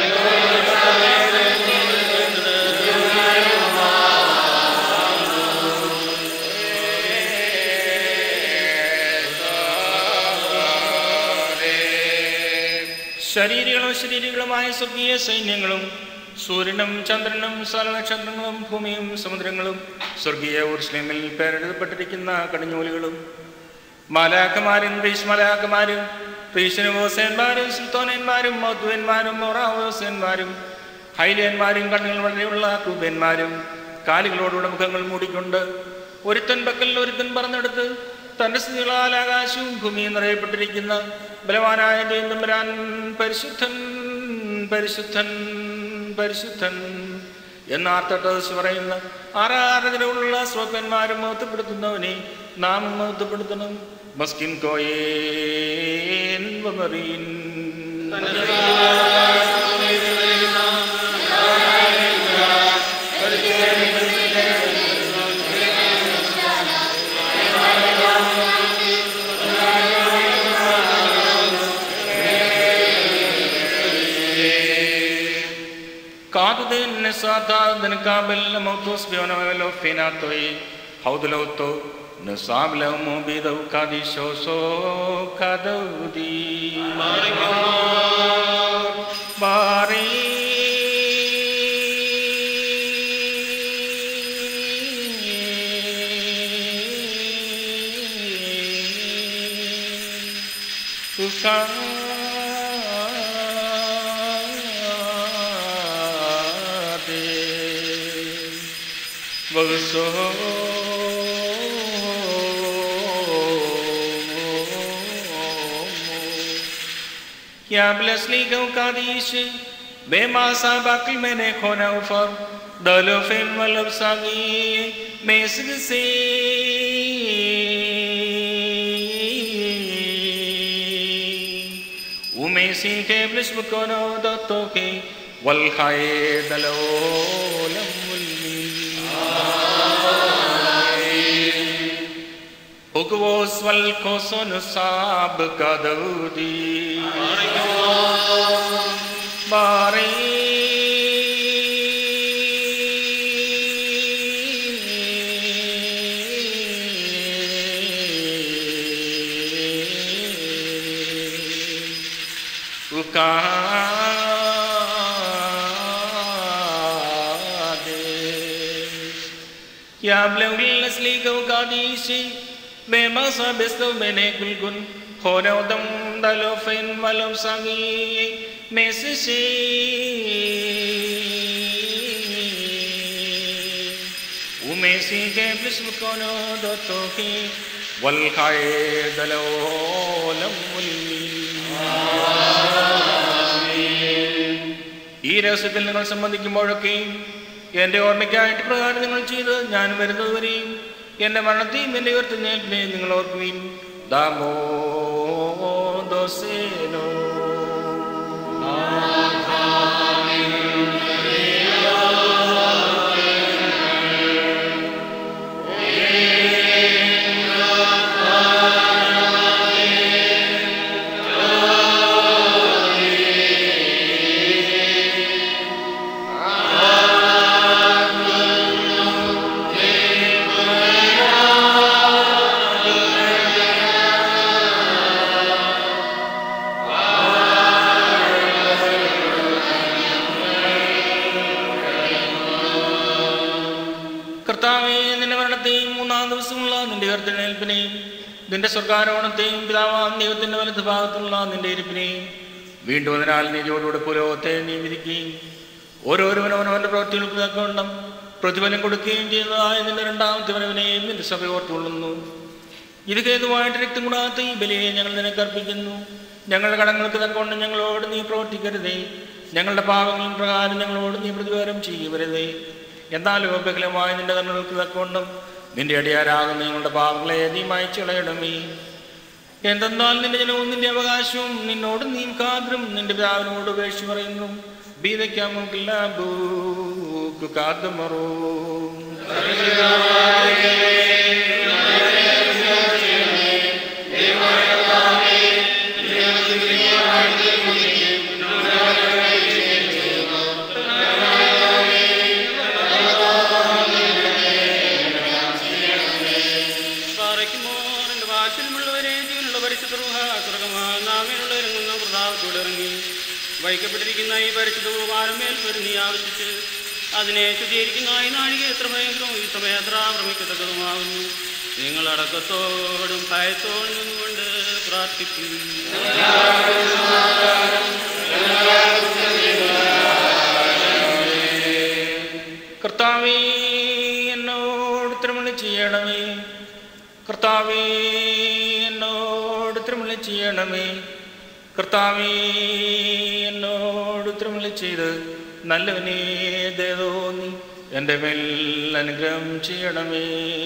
ശരീരങ്ങളും ശരീരങ്ങളുമായ സ്വർഗീയ സൈന്യങ്ങളും സൂര്യനും ചന്ദ്രനും സ്ഥലനക്ഷത്രങ്ങളും ഭൂമിയും സമുദ്രങ്ങളും സ്വർഗീയ ഉർസ്ലിമിൽ പേരെഴുതപ്പെട്ടിരിക്കുന്ന കടിഞ്ഞൂലുകളും മാലാക്കമാരും ഗ്രീഷ് മാലാക്കമാരും റീഷനുവോസന്മാരും സുൽത്തോനന്മാരും മധുവന്മാരും മൊറാവോസന്മാരും ഹൈലിയന്മാരും കണ്ണുകൾ വളരെയുള്ള ക്രൂബന്മാരും കാലുകളോടുകൂടെ മുഖങ്ങൾ മൂടിക്കൊണ്ട് ഒരുത്തൻ പക്കൽ ഒരുത്തൻ പറന്നെടുത്ത് തന്റെ സ്ഥിതികളാൽ ആകാശവും ഭൂമിയും നിറയപ്പെട്ടിരിക്കുന്ന ബലവാനായ തമ്പുരാൻ പരിശുദ്ധൻ പരിശുദ്ധൻ പരിശുദ്ധൻ എന്നാർത്തട്ടസ് പറയുന്ന ആരാധനയുള്ള സ്വപ്പന്മാരും മഹത്വപ്പെടുത്തുന്നവനെ നാം മഹത്വപ്പെടുത്തണം മസ്കിൻ കോയേൻ വമറീൻ കാതുദേൻ നെസാദൻ കാബൽ മൗത്തോസ് ബിയോനോലോ ഫിനാത്തോയി ഹൗദലോത്തോ നസാബ് മോബിദൗ കാദിശോസോ കദൗദി ബാരി क्या ब्लसली गौ कादीश बेमासा बाकी मैंने खोना उफर दलो फिन वलब सागी मेसग से उमेसी के ब्लिस्म कोनो दत्तो के वल खाए दलो Ugvos val koson sab kadudi Bari Ya blewil asli kau kadisi Memasa besto mene kulkun Hono dam dalo fen malam sangi Mesisi Umesi ke blism kono doto ki Wal khaye dalo lam ഈ രഹസ്യത്തിൽ നിങ്ങൾ സംബന്ധിക്കുമ്പോഴൊക്കെയും എൻ്റെ ഓർമ്മയ്ക്കായിട്ട് പ്രകാരം നിങ്ങൾ ചെയ്ത് ഞാൻ വരുന്നതുവരെയും എൻ്റെ മരണത്തെയും എൻ്റെ ഉയർത്തുന്നേൽപ്പിനെയും നിങ്ങൾ ഓർക്കുകയും ദാമോ ദോസേനോ കർത്താവേ നിന്റെ മരണത്തെയും മൂന്നാം ദിവസമുള്ള നിന്റെ ഉയർത്തെഴുന്നേൽപ്പിനെയും നിന്റെ സ്വർഗാരോഹണത്തെയും പിതാവാം ദൈവത്തിന്റെ വലത് ഭാഗത്തുള്ള നിന്റെ ഇരിപ്പിനെയും വീണ്ടും അതിനാൽ നീതിയോടുകൂടെ പുരോഗത്തെ നീ വിധിക്കുകയും ഓരോരുവനും അവനവന്റെ പ്രവൃത്തികൾക്ക് തക്കവണ്ണം പ്രതിഫലം കൊടുക്കുകയും ചെയ്യുന്നതായ നിന്റെ രണ്ടാമത്തെ വരവിനെയും നിന്റെ സഭ ഓർത്തുകൊള്ളുന്നു ഇത് ഹേതുവായിട്ട് രക്തം കൂടാത്ത ഈ ബലിയെ ഞങ്ങൾ നിനക്ക് അർപ്പിക്കുന്നു ഞങ്ങളുടെ കടങ്ങൾക്ക് തക്കൊണ്ട് ഞങ്ങളോട് നീ പ്രവർത്തിക്കരുതേ ഞങ്ങളുടെ പാപങ്ങളും പ്രകാരം ഞങ്ങളോട് നീ പ്രതികാരം ചെയ്യുവരുതേ എന്നാലും ബഹലമായ നിന്റെ കണ്ണുകൾക്ക് തക്കൊണ്ടും നിന്റെ അടിയാരാകുന്ന ഞങ്ങളുടെ പാപങ്ങളെ നീ മായച്ചു കളയണമേ എന്തെന്നാൽ നിന്റെ ജനവും നിന്റെ അവകാശവും നിന്നോട് നീ കാതരും നിന്റെ പിതാവിനോട് ഉപേക്ഷ പറയുന്നു ബീതയ്ക്കാമുക്കില്ല ബൂക്ക് കാതമറോ പാറയ്ക്കുമോ എൻ്റെ വാശിലുമുള്ളവരെ ജീവനുള്ള പരിശുദ്ധ റൂഹ സ്വർഗമാ നാമേലുള്ള ഇറങ്ങുന്ന പ്രതാപത്തോടെ ഇറങ്ങി വഹിക്കപ്പെട്ടിരിക്കുന്ന ഈ പരിശുദ്ധ കുമാരമേൽ പെരുന്നി ആവശ്യിച്ച് അതിനെ ശുദ്ധീകരിക്കുന്ന ഈ നാഴിക എത്ര ഭയങ്കരവും ഈ സമയം എത്ര ഭ്രമിക്കത്തക്കതുമാകുന്നു നിങ്ങൾ അടക്കത്തോടും ഭയത്തോടും നിന്നുകൊണ്ട് പ്രാർത്ഥിക്കും കർത്താവേ എന്നോട് തിരുമണി ചെയ്യണമേ കർത്താവേ എന്നോട് തിരുമണി ചെയ്യണമേ കർത്താവേ എന്നോട് തിരുമണി ചെയ്ത് നല്ലവനേ ദേതോന്നി എൻ്റെ മേൽ അനുഗ്രഹം ചെയ്യണമേ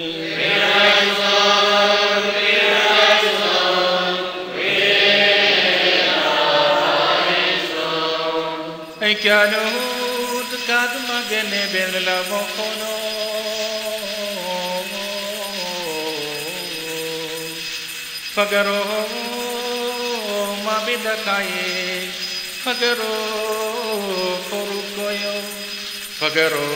Aikiano, tukado magene benela mokono. Pagaro, mabida kaye. Pagaro, korukoyo. Pagaro,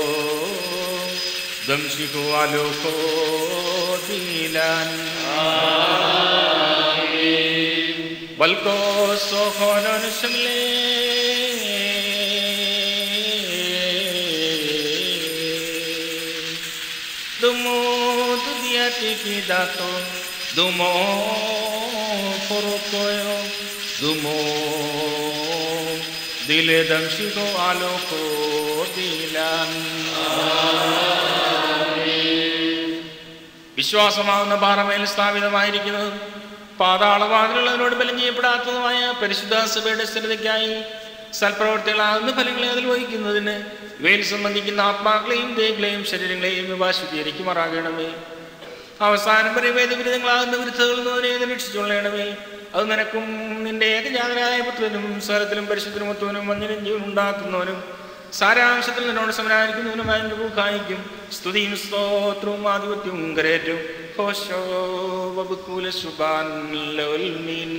damsiko aloko dilan. बल्को सोखोनन सुमले दुमो Dudhiya टिकी दातो दुमो फुरुकोयो दुमो दिले दमशिको आलोको दिलान വിശ്വാസമാകുന്ന പാറമേൽ സ്ഥാപിതമായിരിക്കുന്നത് പാതാളവാതിലുള്ളതിനോട് ബലം ചെയ്യപ്പെടാത്തതുമായ പരിശുദ്ധ സഭയുടെ സ്ഥിരതയ്ക്കായി സൽപ്രവർത്തികളാകുന്ന ഫലങ്ങളെ അതിൽ വഹിക്കുന്നതിന് ഇവയിൽ സംബന്ധിക്കുന്ന ആത്മാക്കളെയും ദേഹങ്ങളെയും ശരീരങ്ങളെയും ഇവ ശുദ്ധീകരിക്കുമാറാകണമേ അവസാനം വരെ വേദവിരുദ്ധങ്ങളാകുന്ന വിരുദ്ധകളിൽ നിന്ന് അതിനെ രക്ഷിച്ചുകൊള്ളണമേ അത് നിനക്കും നിന്റെ ഏകജാതനായ പുത്രനും സ്വരത്തിലും പരിശുദ്ധനും ഒത്തവനും മഞ്ഞനും ജീവൻ ഉണ്ടാക്കുന്നവനും സാരാംശത്തിൽ നിന്നോട് സമരായിരിക്കുന്നവനുമായ കാണിക്കും സ്തുതിയും സ്തോത്രവും ആധിപത്യവും കരേറ്റും ഹോശോ വബുക്കൂല സുബാൻ ലൗൽമീൻ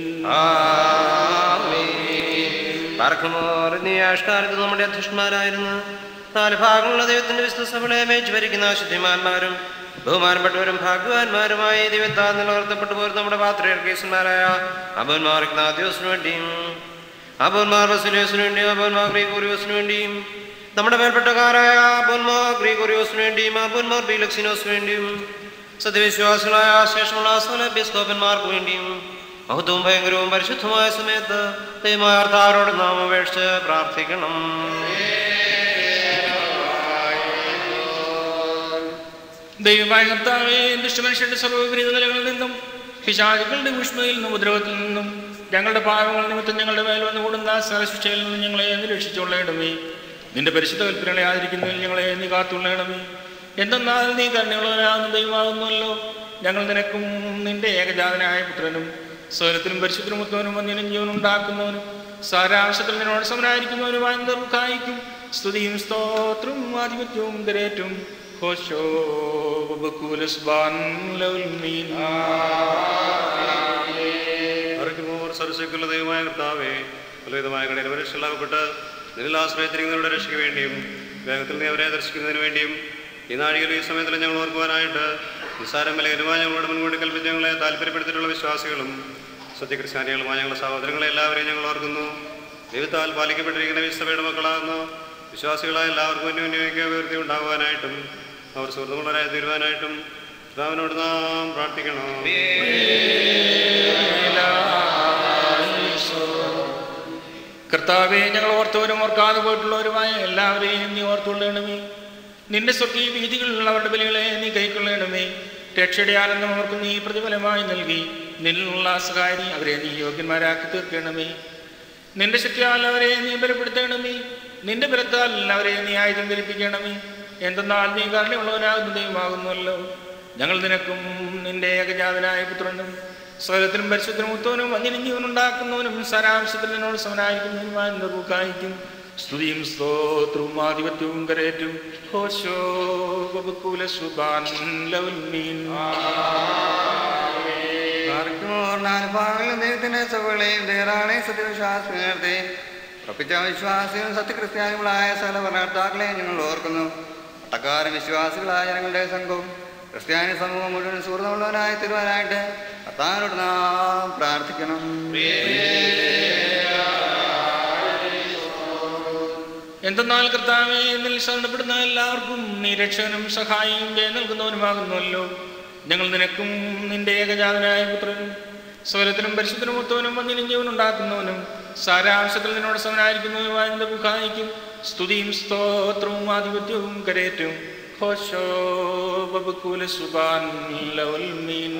പാർക്കുമോർ നീ ആഷ്കാലത്ത് നമ്മുടെ അധ്യക്ഷന്മാരായിരുന്നു നാല് ഭാഗങ്ങളുള്ള ദൈവത്തിന്റെ വിശുദ്ധ സഭകളെ മേച്ച് ഭരിക്കുന്ന ശുദ്ധിമാന്മാരും ബഹുമാനപ്പെട്ടവരും ഭാഗ്യവാന്മാരുമായി ദൈവത്താൽ നിലനിർത്തപ്പെട്ടു പോരും നമ്മുടെ പാത്രകേസന്മാരായ അബോന്മാർ ഇഗ്നാദ്യോസിനു വേണ്ടിയും അബോന്മാർ ബസുലിയോസിനു വേണ്ടിയും അബോന്മാർ ഗ്രീഗോറിയോസിനു വേണ്ടിയും നമ്മുടെ മേൽപ്പെട്ടക്കാരായ അബോന്മാർ ഗ്രീഗോറിയോസിനു വേണ്ടിയും അബോന്മാർ ബീലക്സിനോസിനു വേണ്ടിയും സത്യവിശ്വാസികളായ ശേഷമുള്ള സകല ബിസ്കോപ്പന്മാർക്ക് വേണ്ടിയും മഹത്വവും ഭയങ്കരവും പരിശുദ്ധമായ സമയത്ത് ദൈവമായ അർത്ഥാരോട് നാം അപേക്ഷിച്ച് പ്രാർത്ഥിക്കണം ദൈവമായ കർത്താവേ ദുഷ്ടമനുഷ്യരുടെ സർവ്വവിപരീത നിലകളിൽ നിന്നും പിശാചുക്കളുടെ വിഷ്മയിൽ നിന്നും ഉപദ്രവത്തിൽ നിന്നും ഞങ്ങളുടെ പാപങ്ങൾ നിമിത്തം ഞങ്ങളുടെ മേൽ വന്നു കൂടുന്ന സരശിക്ഷയിൽ നിന്നും ഞങ്ങളെ നീ രക്ഷിച്ചുകൊള്ളണമേ നിന്റെ പരിശുദ്ധ കൽപ്പനകളെ ആദരിക്കുന്നതിൽ ഞങ്ങളെ നീ കാത്തുകൊള്ളണമേ എന്തെന്നാൽ നീ കരുണയുള്ളവനാകുന്ന ദൈവമാകുന്നല്ലോ ഞങ്ങൾ നിനക്കും നിന്റെ ഏകജാതനായ പുത്രനും സ്വരത്തിലും പരിശുദ്ധനും മുത്തവനും വന്യനും ജീവനും ഉണ്ടാക്കുന്നവനും സാരാംശത്തിൽ നിന്നോട് സമരായിരിക്കുന്നവനുമായി നിർക്കായിക്കും സ്തുതിയും സ്തോത്രവും ആധിപത്യവും കരേറ്റും ഹോശോ ബക്കുലസ്ബാൻ ലൗൽമീൻ അറിക്കുമോർ സരസ്വക്കുള്ള ദൈവമായ കർത്താവേ പലവിധമായ കടയിൽ പരീക്ഷകളാകപ്പെട്ട് നിന്നിൽ ആശ്രയത്തിരിക്കുന്നവരുടെ രക്ഷയ്ക്ക് വേണ്ടിയും വേഗത്തിൽ നീ അവരെ ദർശിക്കുന്നതിന് വേണ്ടിയും ഈ നാഴികയിൽ ഈ സമയത്തിൽ ഞങ്ങൾ ഓർക്കുവാനായിട്ട് നിസ്സാരം വിലകരമായ ഞങ്ങളോട് മുൻകൂട്ടി കൽപ്പിച്ച് ഞങ്ങളെ താല്പര്യപ്പെടുത്തിയിട്ടുള്ള വിശ്വാസികളും സത്യക്രിസ്ത്യാനികളുമായ ഞങ്ങളുടെ സഹോദരങ്ങളെ എല്ലാവരെയും ഞങ്ങൾ ഓർക്കുന്നു ദൈവത്താൽ പാലിക്കപ്പെട്ടിരിക്കുന്ന വിശ്വസഭയുടെ മക്കളാകുന്ന വിശ്വാസികളായ എല്ലാവർക്കും അന്യോന്യയ്ക്ക് അഭിവൃദ്ധി ഉണ്ടാകുവാനായിട്ടും അവർ സുഹൃത്തുക്കളരായി തീരുവാനായിട്ടും കർത്താവിനോട് നാം പ്രാർത്ഥിക്കണം കർത്താവെ ഞങ്ങൾ ഓർത്തവരും ഓർക്കാതെ പോയിട്ടുള്ളവരുമായ എല്ലാവരെയും നീ ഓർത്തുകൊള്ളണമേ നിന്റെ സ്വർഗീയ വീതികളിലുള്ള അവരുടെ ബലികളെ നീ കൈക്കൊള്ളണമേ രക്ഷയുടെ ആനന്ദം അവർക്ക് നീ പ്രതിഫലമായി നൽകി നിന്നുള്ള സഹായി അവരെ നീ യോഗ്യന്മാരാക്കി തീർക്കണമേ നിന്റെ ശക്തിയാൽ അവരെ നീ ബലപ്പെടുത്തണമേ നിന്റെ ബലത്താൽ അവരെ നീ ആയുധം ധരിപ്പിക്കണമേ എന്തെന്നാൽ നീ കരുണയുള്ളവനാകുന്ന ദൈവമാകുന്നുവല്ലോ ഞങ്ങൾ നിനക്കും നിന്റെ ഏകജാതനായ പുത്രനും സ്വലത്തിനും പരിശുദ്ധനും മുത്തവനും അന്യനും ജീവനുണ്ടാക്കുന്നവനും സാരാംശത്തിൽ നിന്നോട് സമനായിരിക്കുന്നതിനുമായി നിർവ്വകായിക്കും സ്തുതിയും സ്തോത്രവും ആധിപത്യവും കരേറ്റും ഹോശോ ബബുക്കൂല സുബാൻ ലൗൽമീൻ നാലുഭാഗങ്ങളിലും ദൈവത്തിന്റെ സഭകളെയും ധാരാളെ സത്യവിശ്വാസികളെ ഉറപ്പിച്ച വിശ്വാസികളും സത്യക്രിസ്ത്യാനികളായ സകല ഭരണകർത്താക്കളെയും ഞങ്ങൾ ഓർക്കുന്നു പട്ടക്കാരൻ വിശ്വാസികളായ ജനങ്ങളുടെ സംഘവും ക്രിസ്ത്യാനി സമൂഹം മുഴുവൻ സുഹൃത്തുള്ളവനായി തരുവാനായിട്ട് കർത്താവിനോട് നാം പ്രാർത്ഥിക്കണം എന്തെന്നാൽ കർത്താവെ എന്നിൽ ശരണപ്പെടുന്ന എല്ലാവർക്കും നീ രക്ഷകനും സഹായിയും ജയം നൽകുന്നവനുമാകുന്നുവല്ലോ ഞങ്ങൾ നിനക്കും നിന്റെ ഏകജാതനായ പുത്രനും സ്വരത്തിനും പരിശുദ്ധനും മുത്തവനും വന്നിനും ജീവൻ ഉണ്ടാക്കുന്നവനും സാരാംശത്തിൽ നിന്നോട് സമനായിരിക്കുന്നവനുമായ നിന്റെ മുഖായിക്കും സ്തുതിയും സ്തോത്രവും ആധിപത്യവും കരേറ്റും ഘോഷോ ബബുക്കുല സുബാൻ ലവൽ മീൻ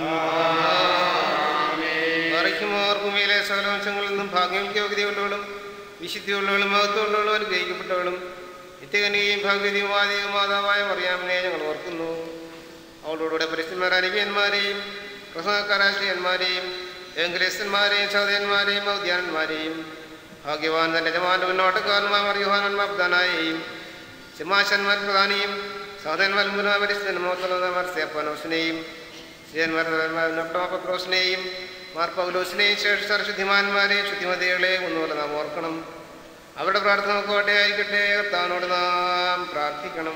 മറിക്കുമാർ ഭൂമിയിലെ സകല വംശങ്ങളിൽ നിന്നും ഭാഗ്യങ്ങൾക്ക് യോഗ്യതയുള്ളവളും വിശുദ്ധിയുള്ളവളും മഹത്വമുള്ളവളും അനുഗ്രഹിക്കപ്പെട്ടവളും നിത്യകന്യയും ഭാഗ്യതയുമായ മാതാവായ മറിയാമിനെ ഞങ്ങൾ ഓർക്കുന്നു അവളോടുകൂടെ പരിസ്ഥിതിമാർ അനിവ്യന്മാരെയും പ്രസംഗക്കാരാശ്രിയന്മാരെയും എങ്കിലേസന്മാരെയും സഹോദയന്മാരെയും ഔദ്യാനന്മാരെയും ഭാഗ്യവാൻ തന്റെ ജമാന്റെ മുന്നോട്ടക്കാരനുമായ മറിയുഹാനൻ മബ്ദാനായെയും സിംഹാശന്മാർ പ്രധാനിയും സഹോദയന്മാർ മുനാ പരിസ്ഥിതി മോത്തലമാർ സേപ്പനോസിനെയും പത്രോസിനെയും മാർ പൗലോസിനെയും ശേഷ ശുദ്ധിമാന്മാരെയും ശുദ്ധിമതികളെയും ഒന്നുപോലെ നാം ഓർക്കണം അവരുടെ പ്രാർത്ഥന നമുക്ക് കോട്ടയായിരിക്കട്ടെ കർത്താവിനോട് നാം പ്രാർത്ഥിക്കണം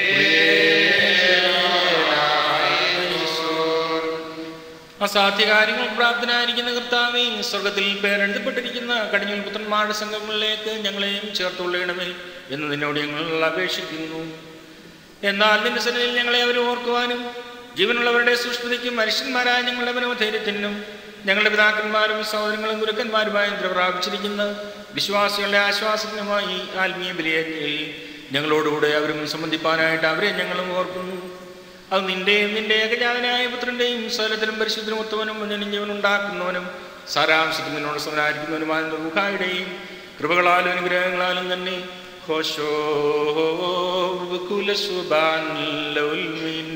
അസാധ്യകാര്യങ്ങൾ പ്രാപ്തനായിരിക്കുന്ന കർത്താവേ സ്വർഗത്തിൽ പേരെഴുതപ്പെട്ടിരിക്കുന്ന കടിഞ്ഞൂൽ പുത്രന്മാരുടെ സംഘങ്ങളിലേക്ക് ഞങ്ങളെയും ചേർത്തുകൊള്ളണമേ എന്ന് നിന്നോട് ഞങ്ങൾ അപേക്ഷിക്കുന്നു എന്നാൽ നിന്റെ സന്നിധിയിൽ ഞങ്ങളെ അവർ ഓർക്കുവാനും ജീവനുള്ളവരുടെ സൂക്ഷ്മതയ്ക്കും മനുഷ്യന്മാരായ ഞങ്ങളുടെ മനോധൈര്യത്തിനും ഞങ്ങളുടെ പിതാക്കന്മാരും സഹോദരങ്ങളും ഗുരുക്കന്മാരുമായി പ്രാപിച്ചിരിക്കുന്ന വിശ്വാസികളുടെ ആശ്വാസത്തിനുമായി ആത്മീയ ബലിയജ്ഞയിൽ ഞങ്ങളോടുകൂടെ അവരും സംബന്ധിപ്പാനായിട്ട് അവരെ ഞങ്ങളും ഓർക്കുന്നു അത് നിന്റെയും നിന്റെ ഏകജാതനായ പുത്രന്റെയും സ്ഥലത്തിലും പരിശുദ്ധനും ഉത്തവനും ജീവൻ ഉണ്ടാക്കുന്നവനും സാരാംശത്തിൽ നിന്നോട് സമരായിരിക്കുന്നവനുമായ മുഖായുടെയും കൃപകളാലും അനുഗ്രഹങ്ങളാലും തന്നെ ഘോഷോ കുലസുബാൻ ലൗൽ മിൻ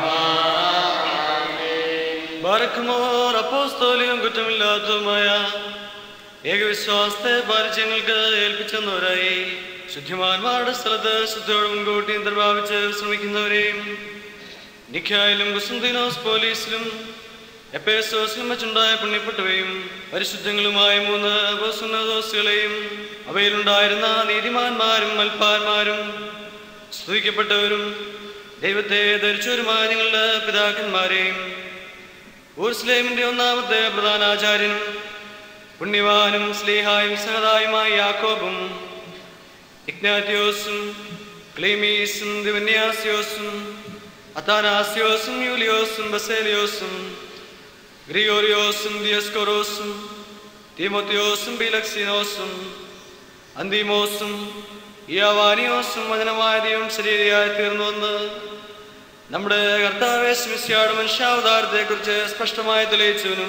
ബാരക്കുമോർ അപ്പോസ്തോലിയും കുറ്റമില്ലാത്തതുമായ ഏകവിശ്വാസത്തെ പാരിച്ചങ്ങൾക്ക് ഏൽപ്പിച്ചെന്നവരായി ശുദ്ധിമാന്മാരുടെ സ്ഥലത്ത് ശുദ്ധിയോട് മുൻകൂട്ടി നിർഭാവിച്ച് ശ്രമിക്കുന്നവരെയും നിഖ്യായിലും കുസുന്തിനോസ് പോലീസിലും എപ്പേസോസിലും വെച്ചുണ്ടായ പുണ്യപ്പെട്ടവയും പരിശുദ്ധങ്ങളുമായ മൂന്ന് ബോസുന്നദോസുകളെയും അവയിലുണ്ടായിരുന്ന നീതിമാന്മാരും മൽപ്പാന്മാരും സ്തുതിക്കപ്പെട്ടവരും ദൈവത്തെ ധരിച്ചവരുമായ നിങ്ങളുടെ പിതാക്കന്മാരെയും ഊർസ്ലേമിന്റെ ഒന്നാമത്തെ പ്രധാനാചാര്യനും പുണ്യവാനും സ്ലീഹായും സഹതായുമായ യാക്കോബും ഇഗ്നാറ്റിയോസും ക്ലീമീസും ദിവന്യാസിയോസും അത്താനാസിയോസും യൂലിയോസും ബസേലിയോസും ഗ്രിഗോറിയോസും ദിയസ്കോറോസും തീമോത്തിയോസും ബിലക്സിനോസും അന്തിമോസും ഇയാവാനിയോസും വചനമായ ദൈവം ശരീരയായി തീർന്നുവെന്ന് നമ്മുടെ കർത്താവെ സ്മിസ്യാട് മനുഷ്യാവതാരത്തെക്കുറിച്ച് സ്പഷ്ടമായി തെളിയിച്ചവനും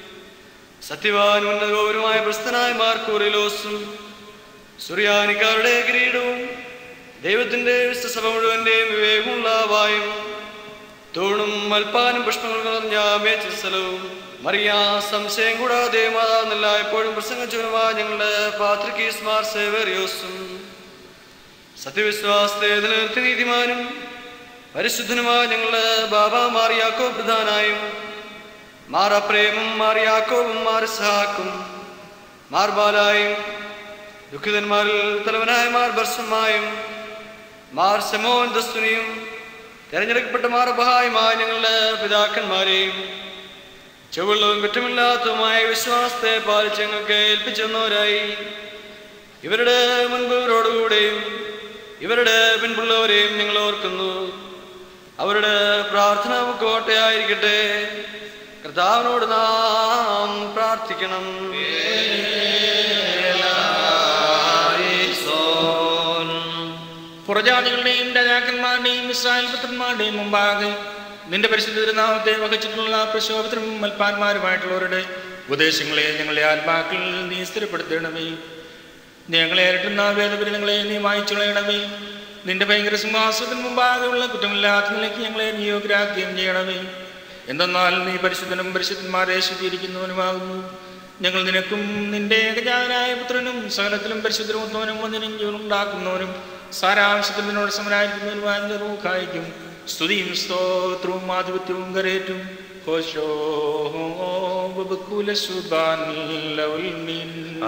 സത്യവാൻ ഉന്നതഗൗരവമായ പ്രസ്ഥനായ മാർക്കൂറിലോസും സുറിയാനിക്കാരുടെ കിരീടവും ദൈവത്തിന്റെ വിശ്വസഭ മുഴുവന്റെയും വിവേകമുള്ള വായും തൂണും മൽപ്പാനും പുഷ്പങ്ങൾ നിറഞ്ഞ മേച്ച സ്ഥലവും മറിയാ സംശയം കൂടാതെ മാതാവെന്നല്ല എപ്പോഴും പ്രസംഗിച്ചവനുമായ ഞങ്ങളുടെ പാത്രികീസ് മാർ സേവേറിയോസും സത്യവിശ്വാസത്തെ നിലനിർത്തി നീതിമാനും പരിശുദ്ധനുമായ ഞങ്ങളുടെ ബാബ മാറിയാക്കോ പ്രധാനായും മാറപ്രേമും മാറിയാക്കോവും മാറിസഹാക്കും മാർബാലായും ദുഃഖിതന്മാരിൽ തലവനായ മാർ ബർസമായും മാർ സെമോൻ ദസ്തുനിയും തെരഞ്ഞെടുക്കപ്പെട്ട മാർബഹായുമായ ഞങ്ങളുടെ പിതാക്കന്മാരെയും ചുവള്ളവും കുറ്റമില്ലാത്തതുമായ വിശ്വാസത്തെ പാലിച്ച് ഞങ്ങൾക്ക് ഏൽപ്പിച്ചെന്നവരായി ഇവരുടെ മുൻപവരോടുകൂടെയും ഇവരുടെ പിൻപുള്ളവരെയും ഞങ്ങൾ ഓർക്കുന്നു അവരുടെ പ്രാർത്ഥന കോട്ടയായിരിക്കട്ടെ കർത്താവിനോട് നാം പ്രാർത്ഥിക്കണം പുറജാതികളുടെയും രാജാക്കന്മാരുടെയും ഇസ്രായേൽ പുത്രന്മാരുടെയും മുമ്പാകെ നിന്റെ പരിശുദ്ധ തിരുനാമത്തെ വഹിച്ചിട്ടുള്ള പ്രശോഭത്തിനും മൽപ്പാന്മാരുമായിട്ടുള്ളവരുടെ ഉപദേശങ്ങളെ ഞങ്ങളുടെ ആത്മാക്കൾ നീ സ്ഥിരപ്പെടുത്തണമേ ഞങ്ങളെ അരട്ടുന്ന വേദപരിതങ്ങളെ നീ വായിച്ചു കളയണമേ നിന്റെ ഭയങ്കര സിംഹാസനത്തിന് മുമ്പാകെയുള്ള കുറ്റമില്ലാത്ത നിലയ്ക്ക് ഞങ്ങളെ നിയോഗ്രാഹ്യം ചെയ്യണമേ എന്തെന്നാൽ നീ പരിശുദ്ധനും പരിശുദ്ധന്മാരെ ശുദ്ധീകരിക്കുന്നവനുമാകുന്നു ഞങ്ങൾ നിനക്കും നിന്റെ ഏകജാതനായ പുത്രനും സകലത്തിലും പരിശുദ്ധനും ഒന്നിനും ജീവനുണ്ടാക്കുന്നവനും സാരാംശത്തിൽ നിന്നോട് സമരായിരിക്കുന്നവനുമായ നിർമുഖായിക്കും സ്തുതിയും സ്തോത്രവും ആധിപത്യവും കരേറ്റും ഹോശോ ബബുക്കുലസുബാൻ ലൗൽ മീൻ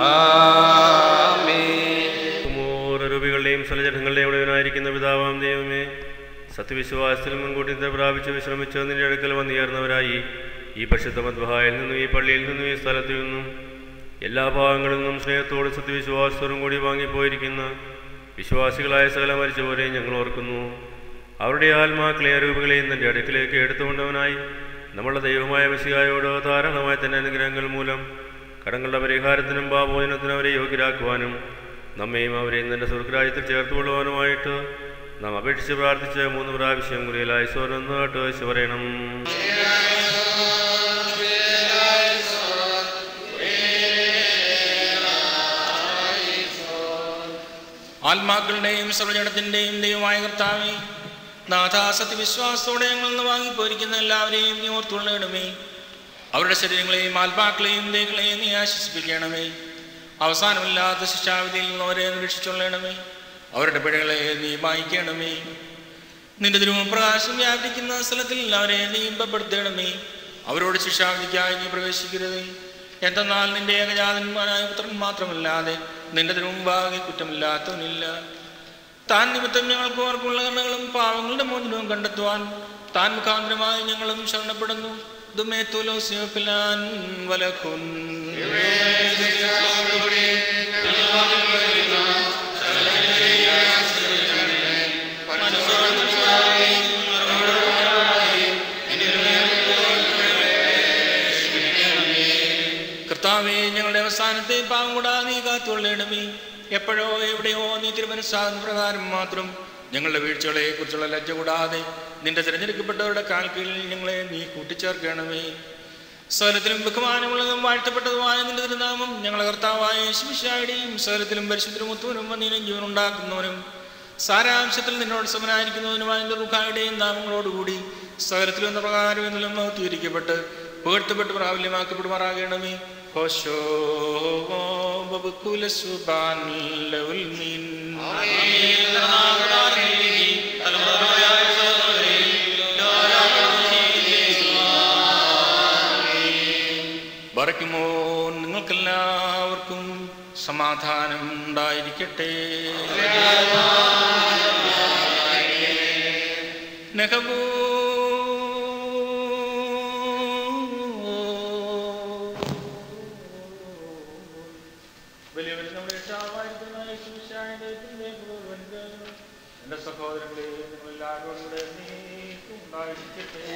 രൂപികളുടെയും സ്ഥലജനങ്ങളുടെയും ഉടയവനായിരിക്കുന്ന പിതാവാം ദൈവമേ സത്യവിശ്വാസത്തിൽ മുൻകൂട്ടി പ്രാപിച്ച് വിശ്രമിച്ച് നിന്റെ അടുക്കൽ വന്നുയർന്നവരായി ഈ പരിശുദ്ധ മദ്ഭായിൽ നിന്നും ഈ പള്ളിയിൽ നിന്നും ഈ സ്ഥലത്തു നിന്നും എല്ലാ ഭാഗങ്ങളിൽ നിന്നും സ്നേഹത്തോടും സത്യവിശ്വാസത്തോടും കൂടി വാങ്ങിപ്പോയിരിക്കുന്ന വിശ്വാസികളായ സകല മരിച്ചവരെയും ഞങ്ങൾ ഓർക്കുന്നു അവരുടെ ആത്മാക്കളെ അരൂപകളെയും തൻ്റെ അടുക്കിലേക്ക് എടുത്തുകൊണ്ടവനായി നമ്മളുടെ ദൈവമായ മെസ്സിയായോട് ധാരാളമായ തന്നെ അനുഗ്രഹങ്ങൾ മൂലം കടങ്ങളുടെ പരിഹാരത്തിനും പാപോചനത്തിനും അവരെ യോഗ്യരാക്കുവാനും നമ്മയും അവരെയും തൻ്റെ സ്വർഗരാജ്യത്തിൽ ചേർത്തുകൊള്ളുവാനുമായിട്ട് നാം അപേക്ഷിച്ച് പ്രാർത്ഥിച്ച് മൂന്ന് പ്രാവശ്യം കുറിയലായി സ്വരന്ന് കേട്ട് പറയണം ആത്മാക്കളുടെയും സർവജനത്തിന്റെയും ദൈവമായ കർത്താവേ നാഥാ സത്യവിശ്വാസത്തോടെ ഞങ്ങൾ നിന്ന് വാങ്ങിപ്പോയിരിക്കുന്ന എല്ലാവരെയും നീ ഓർത്തുകൊള്ളണമേ അവരുടെ ശരീരങ്ങളെയും ആത്മാക്കളെയും ദേഹങ്ങളെയും നീ ആശ്വസിപ്പിക്കണമേ അവസാനമില്ലാത്ത ശിക്ഷാവിധിയിൽ നിന്ന് അവരെ രക്ഷിച്ചുകൊള്ളണമേ അവരുടെ പിഴകളെ നീ മായിക്കണമേ നിന്റെ തിരുവും പ്രകാശം വ്യാപിക്കുന്ന സ്ഥലത്തിൽ അവരെ നീ ഇമ്പപ്പെടുത്തണമേ അവരോട് ശിക്ഷാവിധിക്കായി നീ പ്രവേശിക്കരുത് എന്തെന്നാൽ നിന്റെ ഏകജാതന്മാരായ പുത്രൻ മാത്രമല്ലാതെ നിന്റെ തിരുമുമ്പാകെ കുറ്റമില്ലാത്തവനില്ല താൻ നിമിത്തം ഞങ്ങൾക്ക് ഓർക്കുള്ള കണ്ണുകളും പാവങ്ങളുടെ മോചനവും കണ്ടെത്തുവാൻ താൻ മുഖാന്തരമായി ഞങ്ങളും ശരണപ്പെടുന്നു ദുമേത്തുലോസിയോപ്പിലാൻ വലഖുൻ കർത്താവേ ഞങ്ങളുടെ അവസാനത്തെ പാവം കൂടാതെ നീ കാത്തുകൊള്ളണമേ എപ്പോഴോ എവിടെയോ നീ തിരുമനസ്സാകുന്ന പ്രകാരം മാത്രം ഞങ്ങളുടെ വീഴ്ചകളെ കുറിച്ചുള്ള ലജ്ജ കൂടാതെ നിന്റെ തിരഞ്ഞെടുക്കപ്പെട്ടവരുടെ കാൽ കീഴിൽ ഞങ്ങളെ നീ കൂട്ടിച്ചേർക്കണമേ സകലത്തിലും ബഹുമാനമുള്ളതും വാഴ്ത്തപ്പെട്ടതുമായ നിന്റെ തിരുനാമം ഞങ്ങളെ കർത്താവായ ശിമിഷായുടെയും സകലത്തിലും പരിശുദ്ധരും മുത്തുവനും വന്നീനും ജീവനുണ്ടാക്കുന്നവനും സാരാംശത്തിൽ നിന്നോട് സമനായിരിക്കുന്നതിനുമായ നിന്റെ റുഖായുടെയും നാമങ്ങളോടുകൂടി സകലത്തിലും എന്ന പ്രകാരം എന്നെല്ലാം തീരിക്കപ്പെട്ട് പുകഴ്ത്തപ്പെട്ട് പ്രാബല്യമാക്കപ്പെടുമാറാകണമേ ഹോശോ ബബുക്കുല സുബാൻ ലവുൽ മീൻ ബറയ്ക്കുമോ നിങ്ങൾക്കെല്ലാവർക്കും സമാധാനം ഉണ്ടായിരിക്കട്ടെ നെഹബൂ വലിയവൻ നമ്മുടെ രക്ഷാവായിരിക്കുന്ന യേശുമിശിഹായുടെ ദൈവത്തിന്റെ കൃപ എന്റെ സഹോദരങ്ങളെ നിങ്ങൾ എല്ലാവരും കൂടെ നീക്കും ഉണ്ടായിരിക്കട്ടെ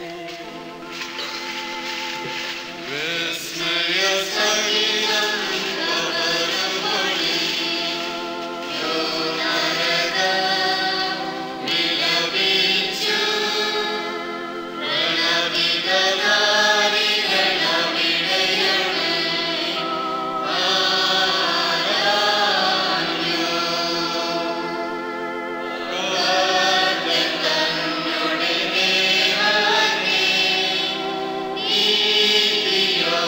ോ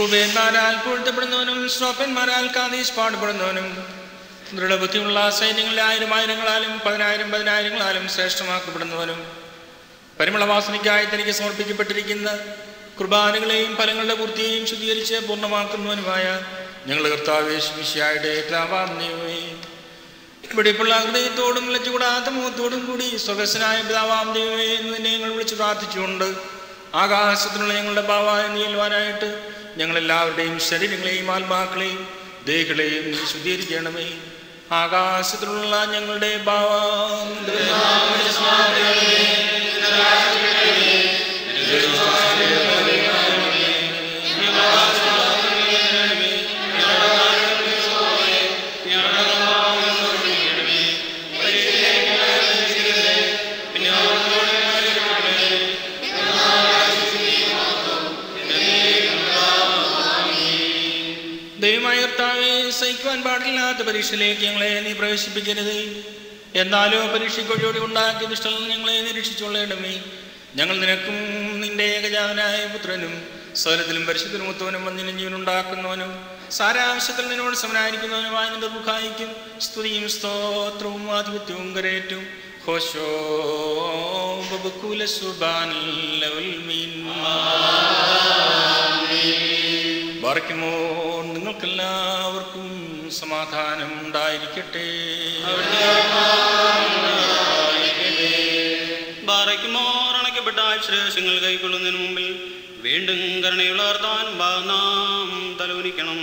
ക്രൂബേന്മാരാൽ പൂഴ്ത്തപ്പെടുന്നവനും സ്രോപ്പന്മാരാൽ കാതീസ് പാടുപെടുന്നവനും ദൃഢബുദ്ധിയുള്ള സൈന്യങ്ങളിലെ ആയിരം ആയിരങ്ങളാലും പതിനായിരം പതിനായിരങ്ങളാലും ശ്രേഷ്ഠമാക്കപ്പെടുന്നവനും പരിമളവാസനയ്ക്കായി തനിക്ക് സമർപ്പിക്കപ്പെട്ടിരിക്കുന്ന കുർബാനകളെയും ഫലങ്ങളുടെ പൂർത്തിയെയും ശുദ്ധീകരിച്ച് പൂർണ്ണമാക്കുന്നവനുമായ ഞങ്ങളുടെ കർത്താവേശിയായുടെ ക്ലാവാം ദൈവമേ വെടിപ്പുള്ള ഹൃദയത്തോടും ലജ്ജകൂടാത്ത മുഖത്തോടും കൂടി സ്വകസ്സനായ പിതാവാം ദൈവമേ എന്ന് നിന്നെ ഞങ്ങൾ വിളിച്ച് പ്രാർത്ഥിച്ചുകൊണ്ട് ആകാശത്തിലുള്ള ഞങ്ങളുടെ ഭാവായ നീൽവാനായിട്ട് ഞങ്ങളെല്ലാവരുടെയും ശരീരങ്ങളെയും ആത്മാക്കളെയും ദേഹികളെയും നീ ശുദ്ധീകരിക്കണമേ ആകാശത്തിലുള്ള ഞങ്ങളുടെ ഭാവാം ദൈവമായ കർത്താവെ സഹിക്കുവാൻ പാടില്ലാത്ത പരീക്ഷയിലേക്ക് ഞങ്ങളെ നീ പ്രവേശിപ്പിക്കരുത് എന്നാലോ പരീക്ഷയ്ക്കൊഴിയോടി ഉണ്ടാക്കിയ ദുഷ്ടൽ ഞങ്ങളെ നിരീക്ഷിച്ചുകൊള്ളണമേ ഞങ്ങൾ നിനക്കും നിന്റെ ഏകജാതനായ പുത്രനും സ്വലത്തിലും പരിശുദ്ധനും മുത്തവനും വന്നിനും ജീവനുണ്ടാക്കുന്നവനും സാരാംശത്തിൽ നിന്നോട് സമനായിരിക്കുന്നവനുമായ നിന്റെ ദുഃഖായിക്കും സ്തുതിയും സ്തോത്രവും ആധിപത്യവും കരേറ്റും ഹോശോ ബബുക്കുല സുബാനിൽ മീൻ ബാറയ്ക്കുമോ നിങ്ങൾക്കെല്ലാവർക്കും സമാധാനം ഉണ്ടായിരിക്കട്ടെ ബാറയ്ക്കുമോർ അണയ്ക്കപ്പെട്ട ശ്രേഷങ്ങൾ കൈക്കൊള്ളുന്നതിന് മുമ്പിൽ വീണ്ടും കരുണയുള്ളവർത്താൻ നാം തലോനിക്കണം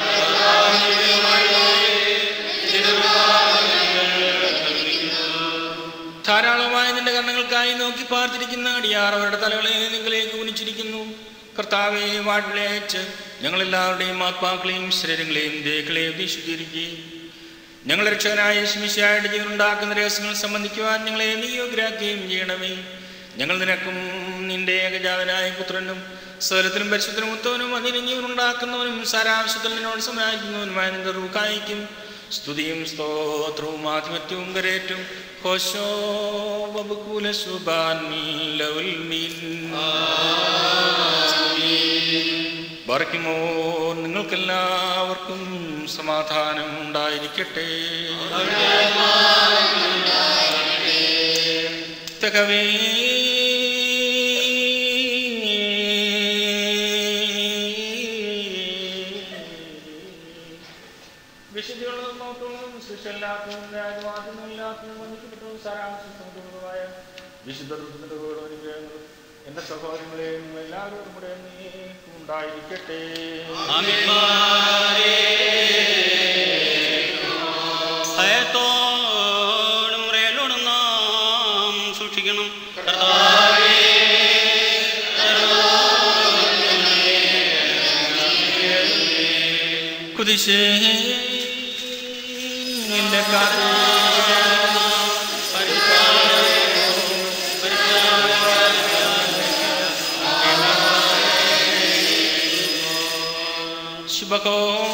ധാരാളമായ നിന്റെ കർണങ്ങൾക്കായി നോക്കി പാർത്തിരിക്കുന്ന അടിയാർ അവരുടെ തലകളെ നിങ്ങളിലേക്ക് കുനിച്ചിരിക്കുന്നു കർത്താവെ വാഴ്വിളെ അയച്ച് ഞങ്ങളെല്ലാവരുടെയും ആത്മാക്കളെയും ശരീരങ്ങളെയും ദേഹങ്ങളെയും വിശുദ്ധീകരിക്കുകയും ഞങ്ങളുടെ രക്ഷകനായ ശിമിശായുടെ ജീവൻ ഉണ്ടാക്കുന്ന രഹസ്യങ്ങൾ സംബന്ധിക്കുവാൻ ഞങ്ങളെ നിയോഗ്രാക്കുകയും ചെയ്യണമേ ഞങ്ങൾ നിനക്കും നിന്റെ ഏകജാതനായ പുത്രനും സ്വരത്തിനും പരിശുദ്ധനും മുത്തവനും അതിന് ജീവൻ ഉണ്ടാക്കുന്നവനും സാരാംശത്തിൽ നിന്നോട് സമാഹിക്കുന്നവനുമായ നിന്റെ റൂക്കായിക്കും സ്തുതിയും സ്തോത്രവും ആധിപത്യവും കരേറ്റും ഹോശോ ബബുക്കുല സുബാൻ ലവൽ മീൻ ബർക്കിമോ നിങ്ങൾക്കെല്ലാവർക്കും സമാധാനം ഉണ്ടായിരിക്കട്ടെ തകവേ വിശുദ്ധിയുള്ളതും മഹത്വമുള്ളതും സൃഷ്ടല്ലാത്തതും രാജവാദമില്ലാത്തതും വന്ദിക്കപ്പെട്ടതും സാരാംശമായ വിശുദ്ധ ഋതുക്കളും അനുഗ്രഹങ്ങളും എന്റെ സഹോദരങ്ങളെ നിങ്ങൾ എല്ലാവരും കൂടെ നീക്കും ഉണ്ടായിരിക്കട്ടെ ഭയത്തോടും മുറയിലോടും നാം സൂക്ഷിക്കണം കുതിശേ നിന്റെ കാര്യം ശുഭകോ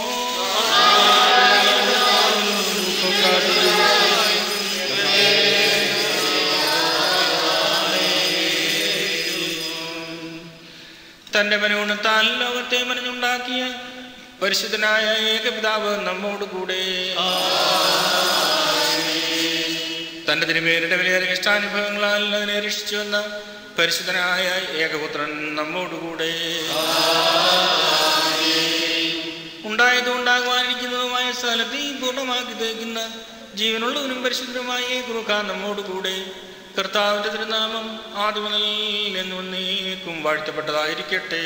തന്റെ മനോണത്താൽ ലോകത്തെ മനഞ്ഞുണ്ടാക്കിയ പരിശുദ്ധനായ ഏകപിതാവ് നമ്മോട് കൂടെ തന്റെ തിരുമേരുടെ വിലയേറെ ഇഷ്ടാനുഭവങ്ങളാൽ അതിനെ രക്ഷിച്ചു വന്ന പരിശുദ്ധനായ ഏകപുത്രൻ നമ്മോടുകൂടെ ഉണ്ടായതും ഉണ്ടാകുവാനിരിക്കുന്നതുമായ സ്ഥലത്തെയും പൂർണ്ണമാക്കി തേക്കുന്ന ജീവനുള്ളവനും പരിശുദ്ധനുമായ കുറുക്ക നമ്മോടുകൂടെ കർത്താവിന്റെ തിരുനാമം ആദ്യ മുതൽ എന്ന് എന്നേക്കും വാഴ്ത്തപ്പെട്ടതായിരിക്കട്ടെ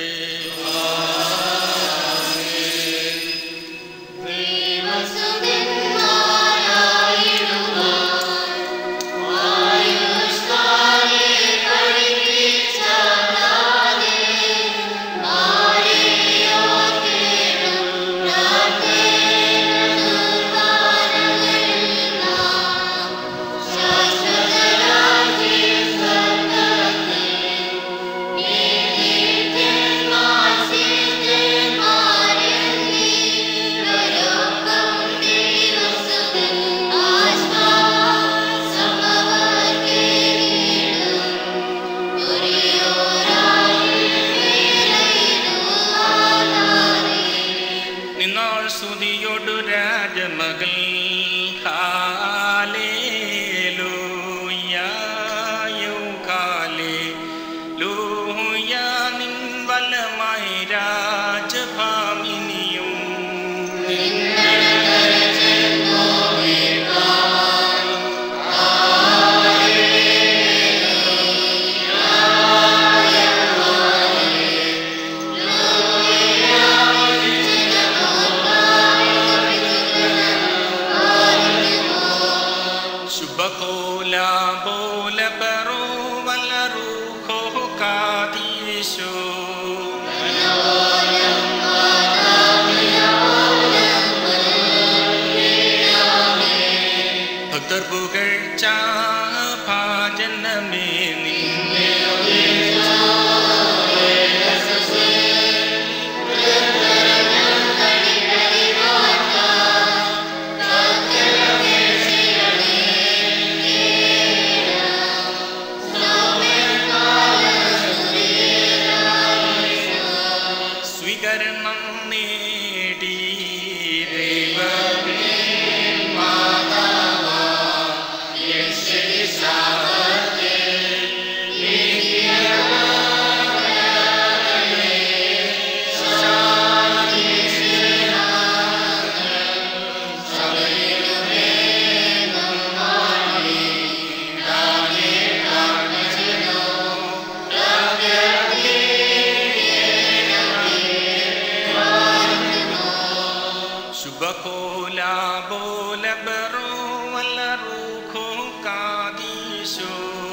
ും ശുഭകോല ബോല ബറോ വല റൂഹോ കാദീശോ ഭക്തർ പുകഴ്ച ഭാജനമേ നിന്നെ സ്വീകരണം നേടി ദൈവമേ മാതാവാ യേശുശാപത്തെ ശുഭകോല ബോല ബറോ വല്ല റൂഖോ കാദീശോ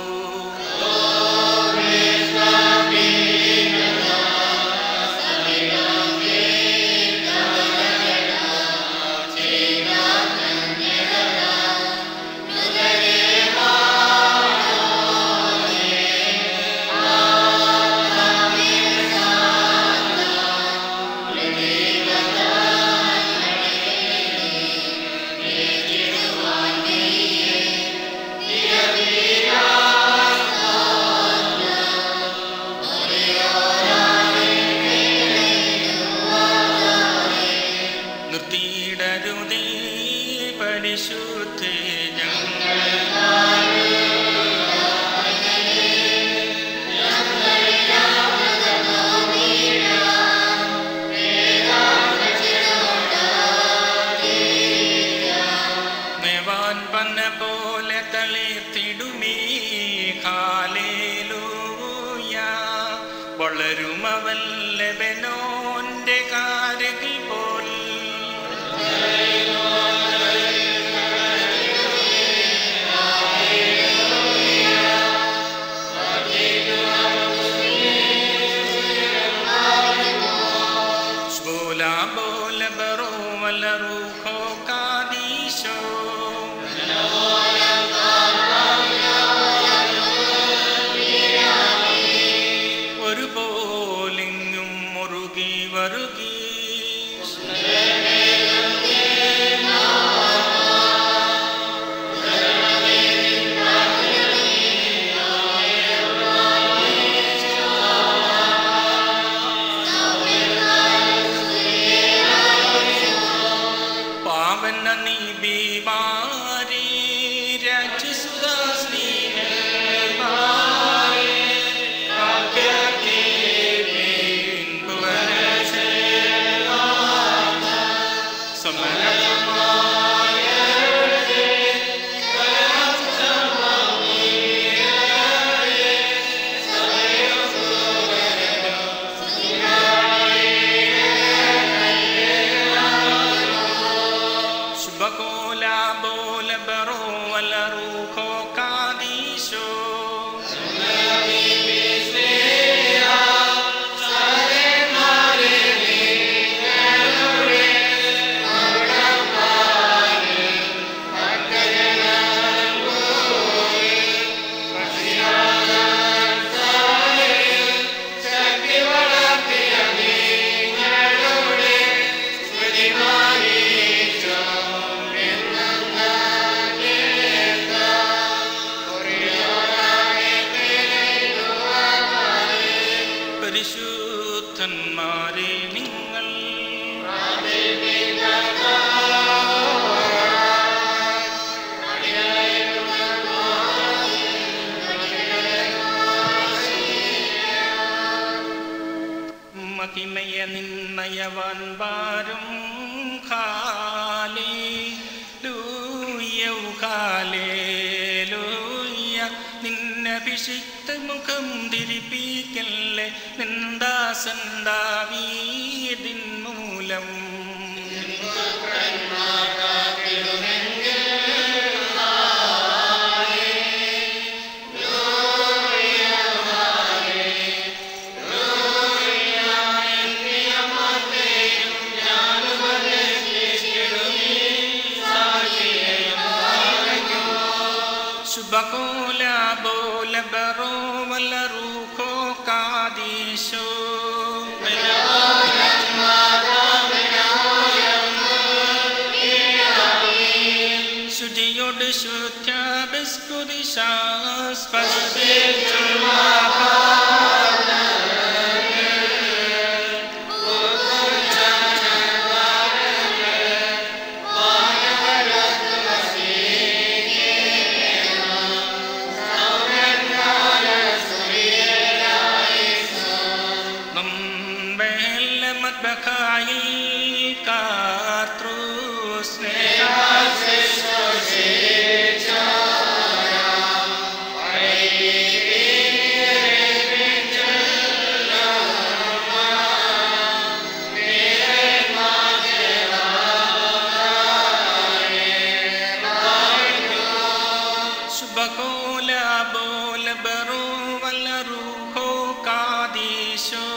നിർത്തിയിടരുതേ പരിശുദ്ധേ ഞങ്ങൾ നെവാൻ പന്ന പോലെ തളിർത്തിടുമേ ഹാലേലൂയ വളരുമവൻ ലെബനോന്റെ കാരകിൽ പോൽ ബോല ബോല ബറോ വല റൂഹോ കാദീശോ ഒരു പോലിങ്ങും മുറുകി വരുകി പാവന നീ ബീമാരി രാജസുദാ സ്നേഹമാരേ ആകെ ശുഭകോല ബോല ബറോ വല റൂഹോ കാദീശോ പരിശുദ്ധന്മാരെ നിങ്ങൾ മഹിമയ നിന്നയവാൻ വാരും കാലേ ലൂയൗ കാലേ ലൂയ നിന്നഭിഷിക്ത മുഖം തിരിപ്പിക്കല്ലേ നിന്ദാസൻ ദാവീദിൻ മൂലം ും Subacola bola baro wala ruko kadisho. Sudiyod shutya biskudishas paspil നമ്മെല്ല മദ്ബഖായിൽ കാർത്രൂസ്നേ സുബകോല ബോല ബറോ വല്ല റൂഹോ കാദീശോ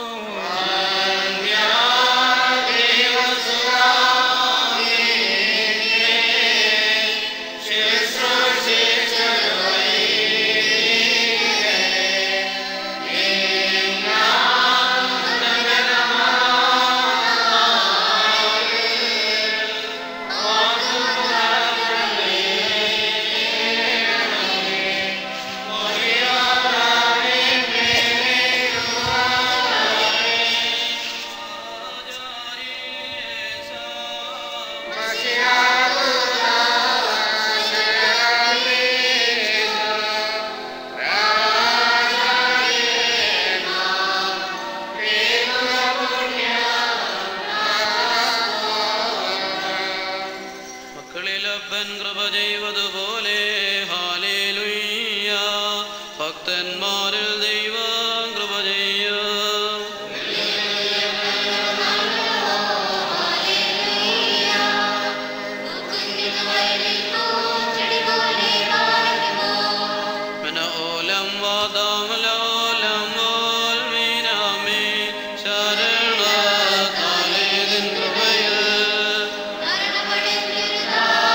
മക്കളിലപ്പൻ കൃപ ചെയ്വതുപോലെ ഹാലേലുയ്യ ഭക്തന്മാരിൽ ദൈവം കൃപ ചെയ്യും من ഓലം വാദാമലോലം ഓൽമീനാമേ ശരണ താലേതിൻ കൃപയിൽ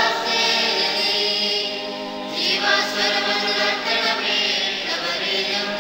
ജീവാസ്വരമു കർത്തണമേ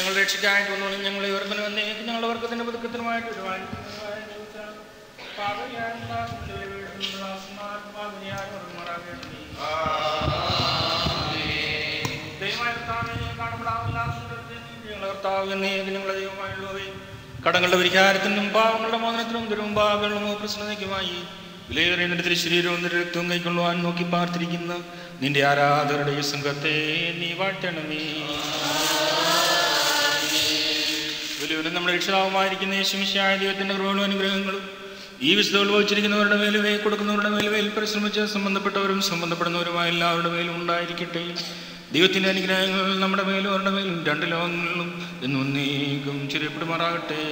ഞങ്ങൾ രക്ഷിക്കായിട്ട് വന്നു ഞങ്ങളെ ഇവർക്കിന് വന്നേക്ക് ഞങ്ങളുടെ വർക്കത്തിന്റെ പുതുക്കത്തിനുമായിട്ട് വരുവാൻ കടങ്ങളുടെ പരിഹാരത്തിനും പാവങ്ങളുടെ മോചനത്തിനും ദുരുമ്പാകളുമോ പ്രശ്നതയ്ക്കുമായി വിലയേറിയ നിന്റെ തിരുശരീരവും നിന്റെ രക്തവും കൈക്കൊള്ളുവാൻ നോക്കി പാർത്തിരിക്കുന്ന നിന്റെ ആരാധകരുടെ ഈ സംഘത്തെ നീ വാഴ്ത്തണമേ വലിയ നമ്മുടെ രക്ഷിതാവുമായിരിക്കുന്ന യേശുമിശായ ദൈവത്തിന്റെ കൃപകളും അനുഗ്രഹങ്ങളും ഈ വിശുദ്ധകൾ വഹിച്ചിരിക്കുന്നവരുടെ മേലുവേ കൊടുക്കുന്നവരുടെ മേലുവേൽ പരിശ്രമിച്ച് സംബന്ധപ്പെട്ടവരും സംബന്ധപ്പെടുന്നവരുമായ എല്ലാവരുടെ മേലും ഉണ്ടായിരിക്കട്ടെ ദൈവത്തിന്റെ അനുഗ്രഹങ്ങൾ നമ്മുടെ മേലും അവരുടെ മേലും രണ്ട് ലോകങ്ങളിലും എന്നും നീക്കും ചെറിയപ്പെടുമാറാകട്ടെ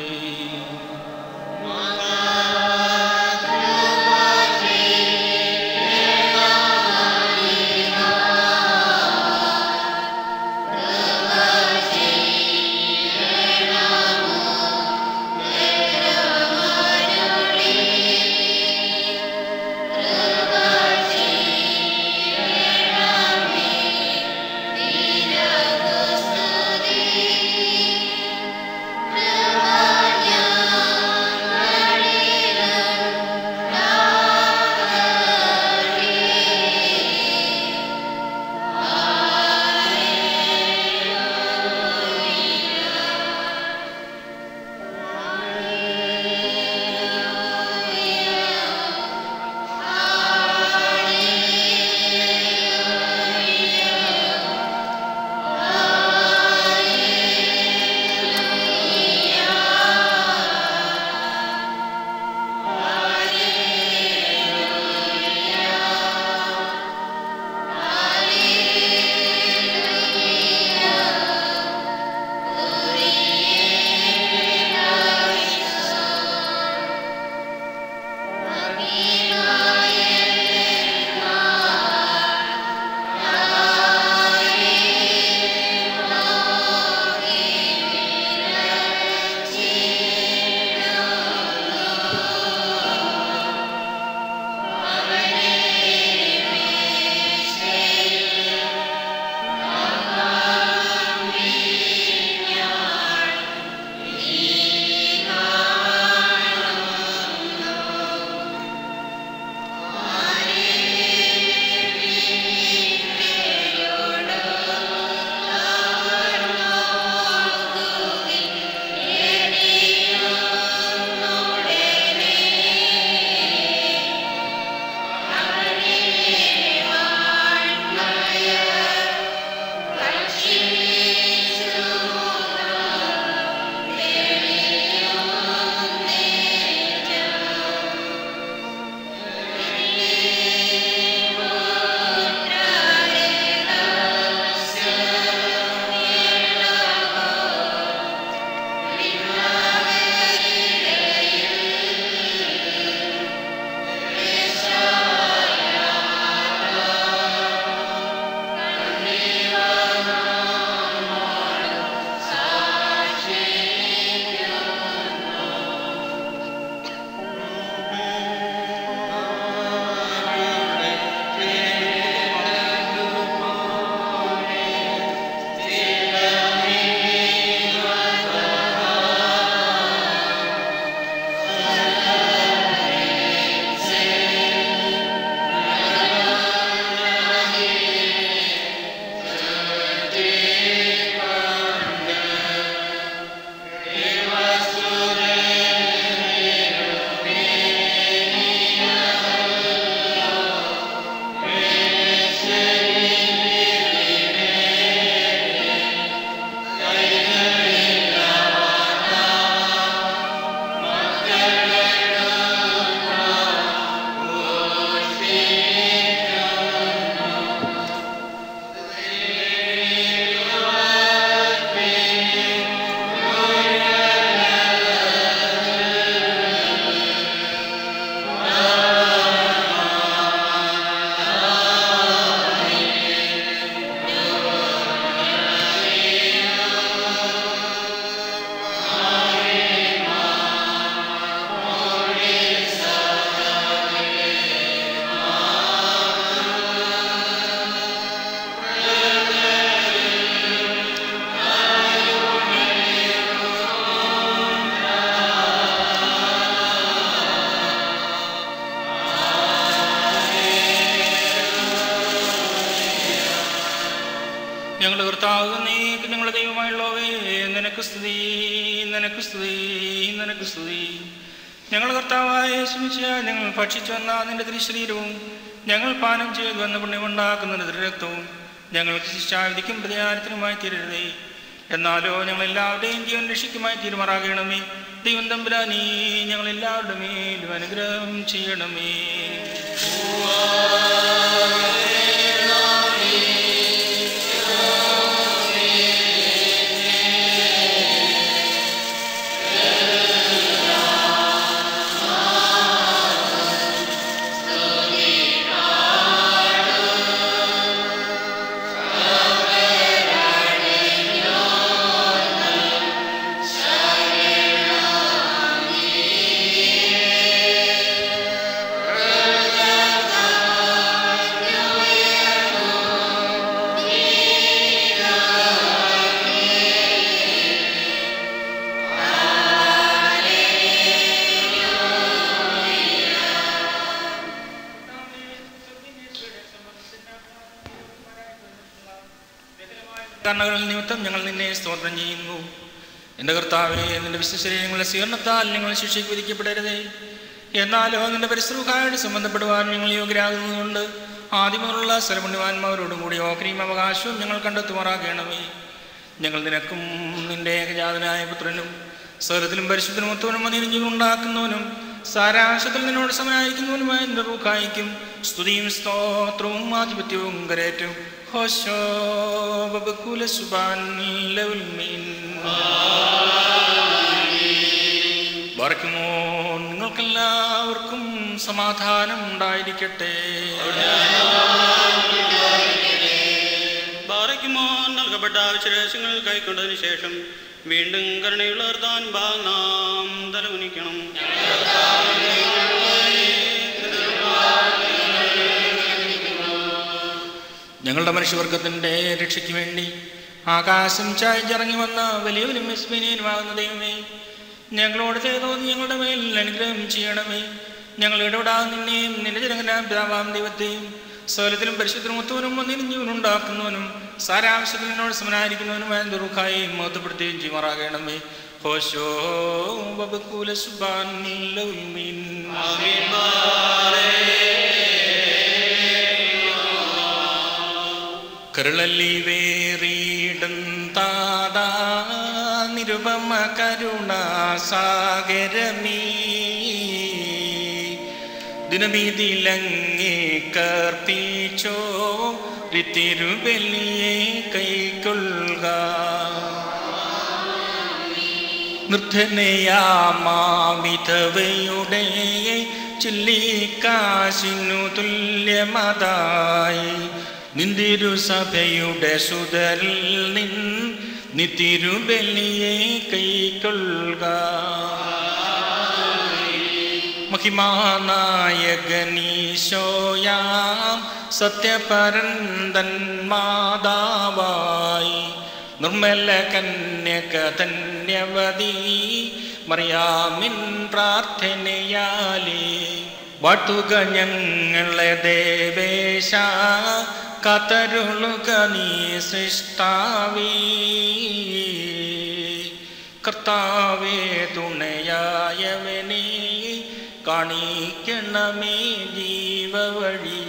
ും ഞങ്ങളുടെ കർത്താവ് നീക്ക് ഞങ്ങളുടെ ദൈവമായുള്ളവേ നിനക്ക് സ്തുതി നിനക്ക് സ്തുതി നിനക്ക് സ്തുതി ഞങ്ങൾ കർത്താവായ ശ്രമിച്ച ഞങ്ങൾ ഭക്ഷിച്ചു വന്ന നിന്റെ തിരുശരീരവും ഞങ്ങൾ പാനം ചെയ്തു വന്ന പുണ്യമുണ്ടാക്കുന്ന രക്തവും ഞങ്ങൾക്ക് ശിക്ഷാവിധിക്കും പ്രതികാരത്തിനുമായി തീരരുതേ എന്നാലോ ഞങ്ങൾ എല്ലാവരുടെയും ജീവൻ രക്ഷിക്കുമായി തീരുമാറാകണമേ ദൈവം തമ്പുരാനീ ഞങ്ങൾ എല്ലാവരുടെ മേലും അനുഗ്രഹം ചെയ്യണമേ കാരണങ്ങൾ നിമിത്തം ഞങ്ങൾ നിന്നെ സ്തോത്രം ചെയ്യുന്നു എൻ്റെ കർത്താവെ നിന്റെ വിശ്വശരീരങ്ങളുടെ സ്വീകരണത്താൽ ഞങ്ങൾ ശിക്ഷയ്ക്ക് വിധിക്കപ്പെടരുതേ എന്നാലോ നിന്റെ പരിശ്രമക്കാരോട് സംബന്ധപ്പെടുവാൻ ഞങ്ങൾ യോഗ്യരാകുന്നതുകൊണ്ട് ആദ്യമുള്ള സ്ഥലപുണ്യവാന്മാരോടും കൂടി ഓഹരിയും അവകാശവും ഞങ്ങൾ കണ്ടെത്തുമാറാകണമേ ഞങ്ങൾ നിനക്കും നിന്റെ ഏകജാതനായ പുത്രനും സ്വരത്തിലും പരിശുദ്ധനും ഒത്തവനും അതിരിഞ്ഞും ഉണ്ടാക്കുന്നവനും സാരാംശത്തിൽ നിന്നോട് സമയായിരിക്കുന്നവനുമായ നിന്റെ റൂഖായിക്കും സ്തുതിയും സ്തോത്രവും ആധിപത്യവും കരേറ്റും ഹോശോ ബബക്കുല സുബാൻ ലവുൽ മീൻ ബാറയ്ക്കുമോ നിങ്ങൾക്കെല്ലാവർക്കും സമാധാനം ഉണ്ടായിരിക്കട്ടെ ബാറയ്ക്കുമോ നൽകപ്പെട്ട വിശേഷങ്ങൾ കൈക്കൊണ്ടതിന് ശേഷം വീണ്ടും കരുണയുള്ള താൻ നാം തലകുനിക്കണം ഞങ്ങളുടെ മനുഷ്യവർഗത്തിൻ്റെ രക്ഷയ്ക്ക് വേണ്ടി ആകാശം ചായച്ചിറങ്ങി വന്ന വലിയവനും വിസ്മീനീയനുമാകുന്ന ദൈവമേ ഞങ്ങളോട് ചെയ്തോ നീ ഞങ്ങളുടെ മേൽ അനുഗ്രഹം ചെയ്യണമേ ഞങ്ങൾ ഇടപെടാതെ നിന്നെയും നിന്റെ ജനകനാം പിതാവാം ദൈവത്തെയും സകലത്തിലും പരിശുദ്ധനും ഉത്തവനും വന്നിരിഞ്ഞവനുണ്ടാക്കുന്നവനും സാരാംശത്തിൽ നിന്നോട് സമനായിരിക്കുന്നവനുമായ ദുർഖായി മഹത്വപ്പെടുത്തുകയും ചെയ്യുമാറാകണമേ ഹോശോ ബബക്കൂല സുബാൻ ലൗൽ മീൻ. കരളല്ലി വേറിടം താതാ നിരുപമ കരുണ സാഗരമീ ദിനമീതിലങ്ങേ കർപ്പിച്ചോ തിരുവെല്ലിയെ കൈക്കൊള്ളുക നിർദ്ധനയാമാവിധവയുടെ ചൊല്ലിക്കാശിനു തുല്യമതായി നിന്തിരു സഭയുടെ സുതരിൽ നിൻ നിത്തിരുബലിയെ കൈക്കൊള്ളുക മഹിമാനായകനീശോയാം സത്യപരന്തൻ മാതാവായി നിർമ്മല കന്യക ധന്യവതി മറിയാമിൻ പ്രാർത്ഥനയാലേ വാട്ടുക ഞങ്ങളെ ദേവേശ കതരുളുക നീ സൃഷ്ടാവീ കർത്താവേ തുണയായവനെ കാണിക്കണമേ ജീവവഴി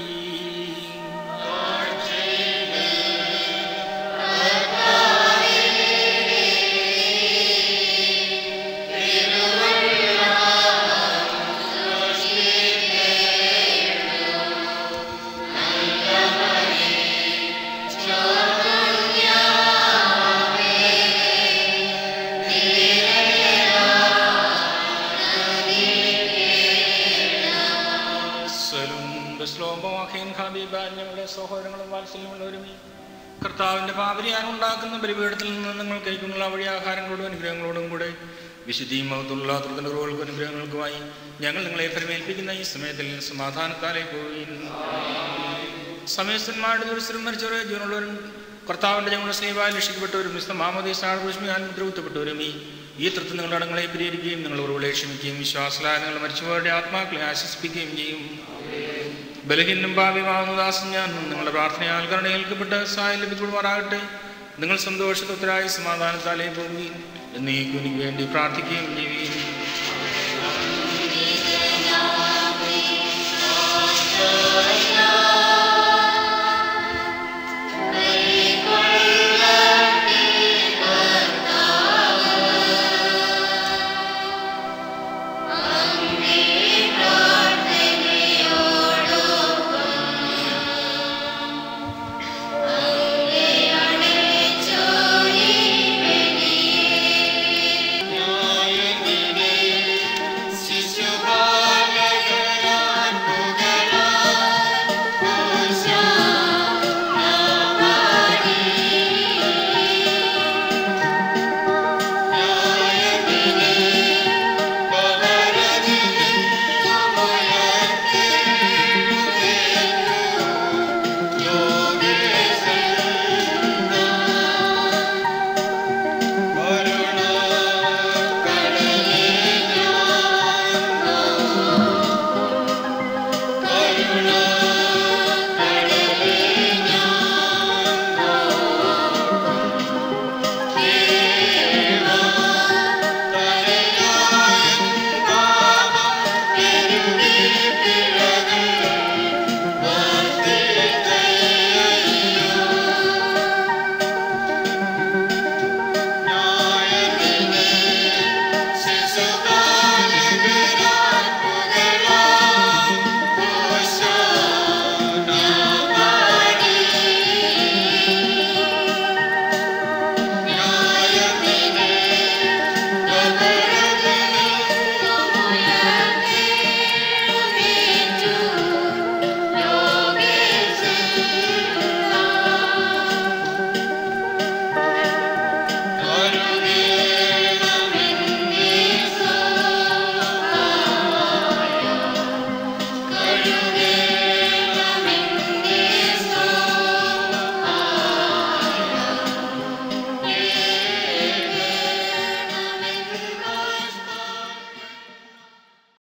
ഞങ്ങളുടെ സഹോദരങ്ങളും വാത്സല്യമുള്ളവരുമേ കർത്താവിന്റെ പാപരിയാൻ ഉണ്ടാക്കുന്ന ബലിപീഠത്തിൽ നിന്ന് നിങ്ങൾ കഴിക്കുന്ന വഴി ആഹാരങ്ങളോടും അനുഗ്രഹങ്ങളോടും കൂടെ വിശുദ്ധിയും മഹത്തുള്ള തൃതനുകൾക്കും അനുഗ്രഹങ്ങൾക്കുമായി ഞങ്ങൾ നിങ്ങളെ പരിമേൽപ്പിക്കുന്ന ഈ സമയത്തിൽ സമാധാനത്താലേ പോവുകയും സമയസ്ഥന്മാരുടെ ദുരിസ്ഥരും മരിച്ചവരെ ജീവനുള്ളവരും കർത്താവിന്റെ ഞങ്ങളുടെ സ്നേഹമായി രക്ഷിക്കപ്പെട്ടവരും മിസ്ത മാമോദീസാണ് പുഷ്മിയാൽ മുദ്രകുത്തപ്പെട്ടവരും ഈ ഈ തൃത്വം നിങ്ങളുടെ അടങ്ങളെ പരിഹരിക്കുകയും നിങ്ങളുടെ ഉറവുകളെ ക്ഷമിക്കുകയും വിശ്വാസലായ നിങ്ങൾ മരിച്ചവരുടെ ആത്മാക്കളെ ആശ്വസിപ്പിക്കുകയും ചെയ്യും ബലഹീനും ഭാവിമാവുന്ന ദാസൻ ഞാൻ നിങ്ങളുടെ പ്രാർത്ഥനയാൽ കരുണയേൽക്കപ്പെട്ട് സഹായം ലഭിക്കുമാറാകട്ടെ നിങ്ങൾ സന്തോഷത്തോത്തരായി സമാധാനത്താലേ ഭൂമി എന്നേക്കും എനിക്ക് വേണ്ടി പ്രാർത്ഥിക്കുകയും ചെയ്യുകയും Amen.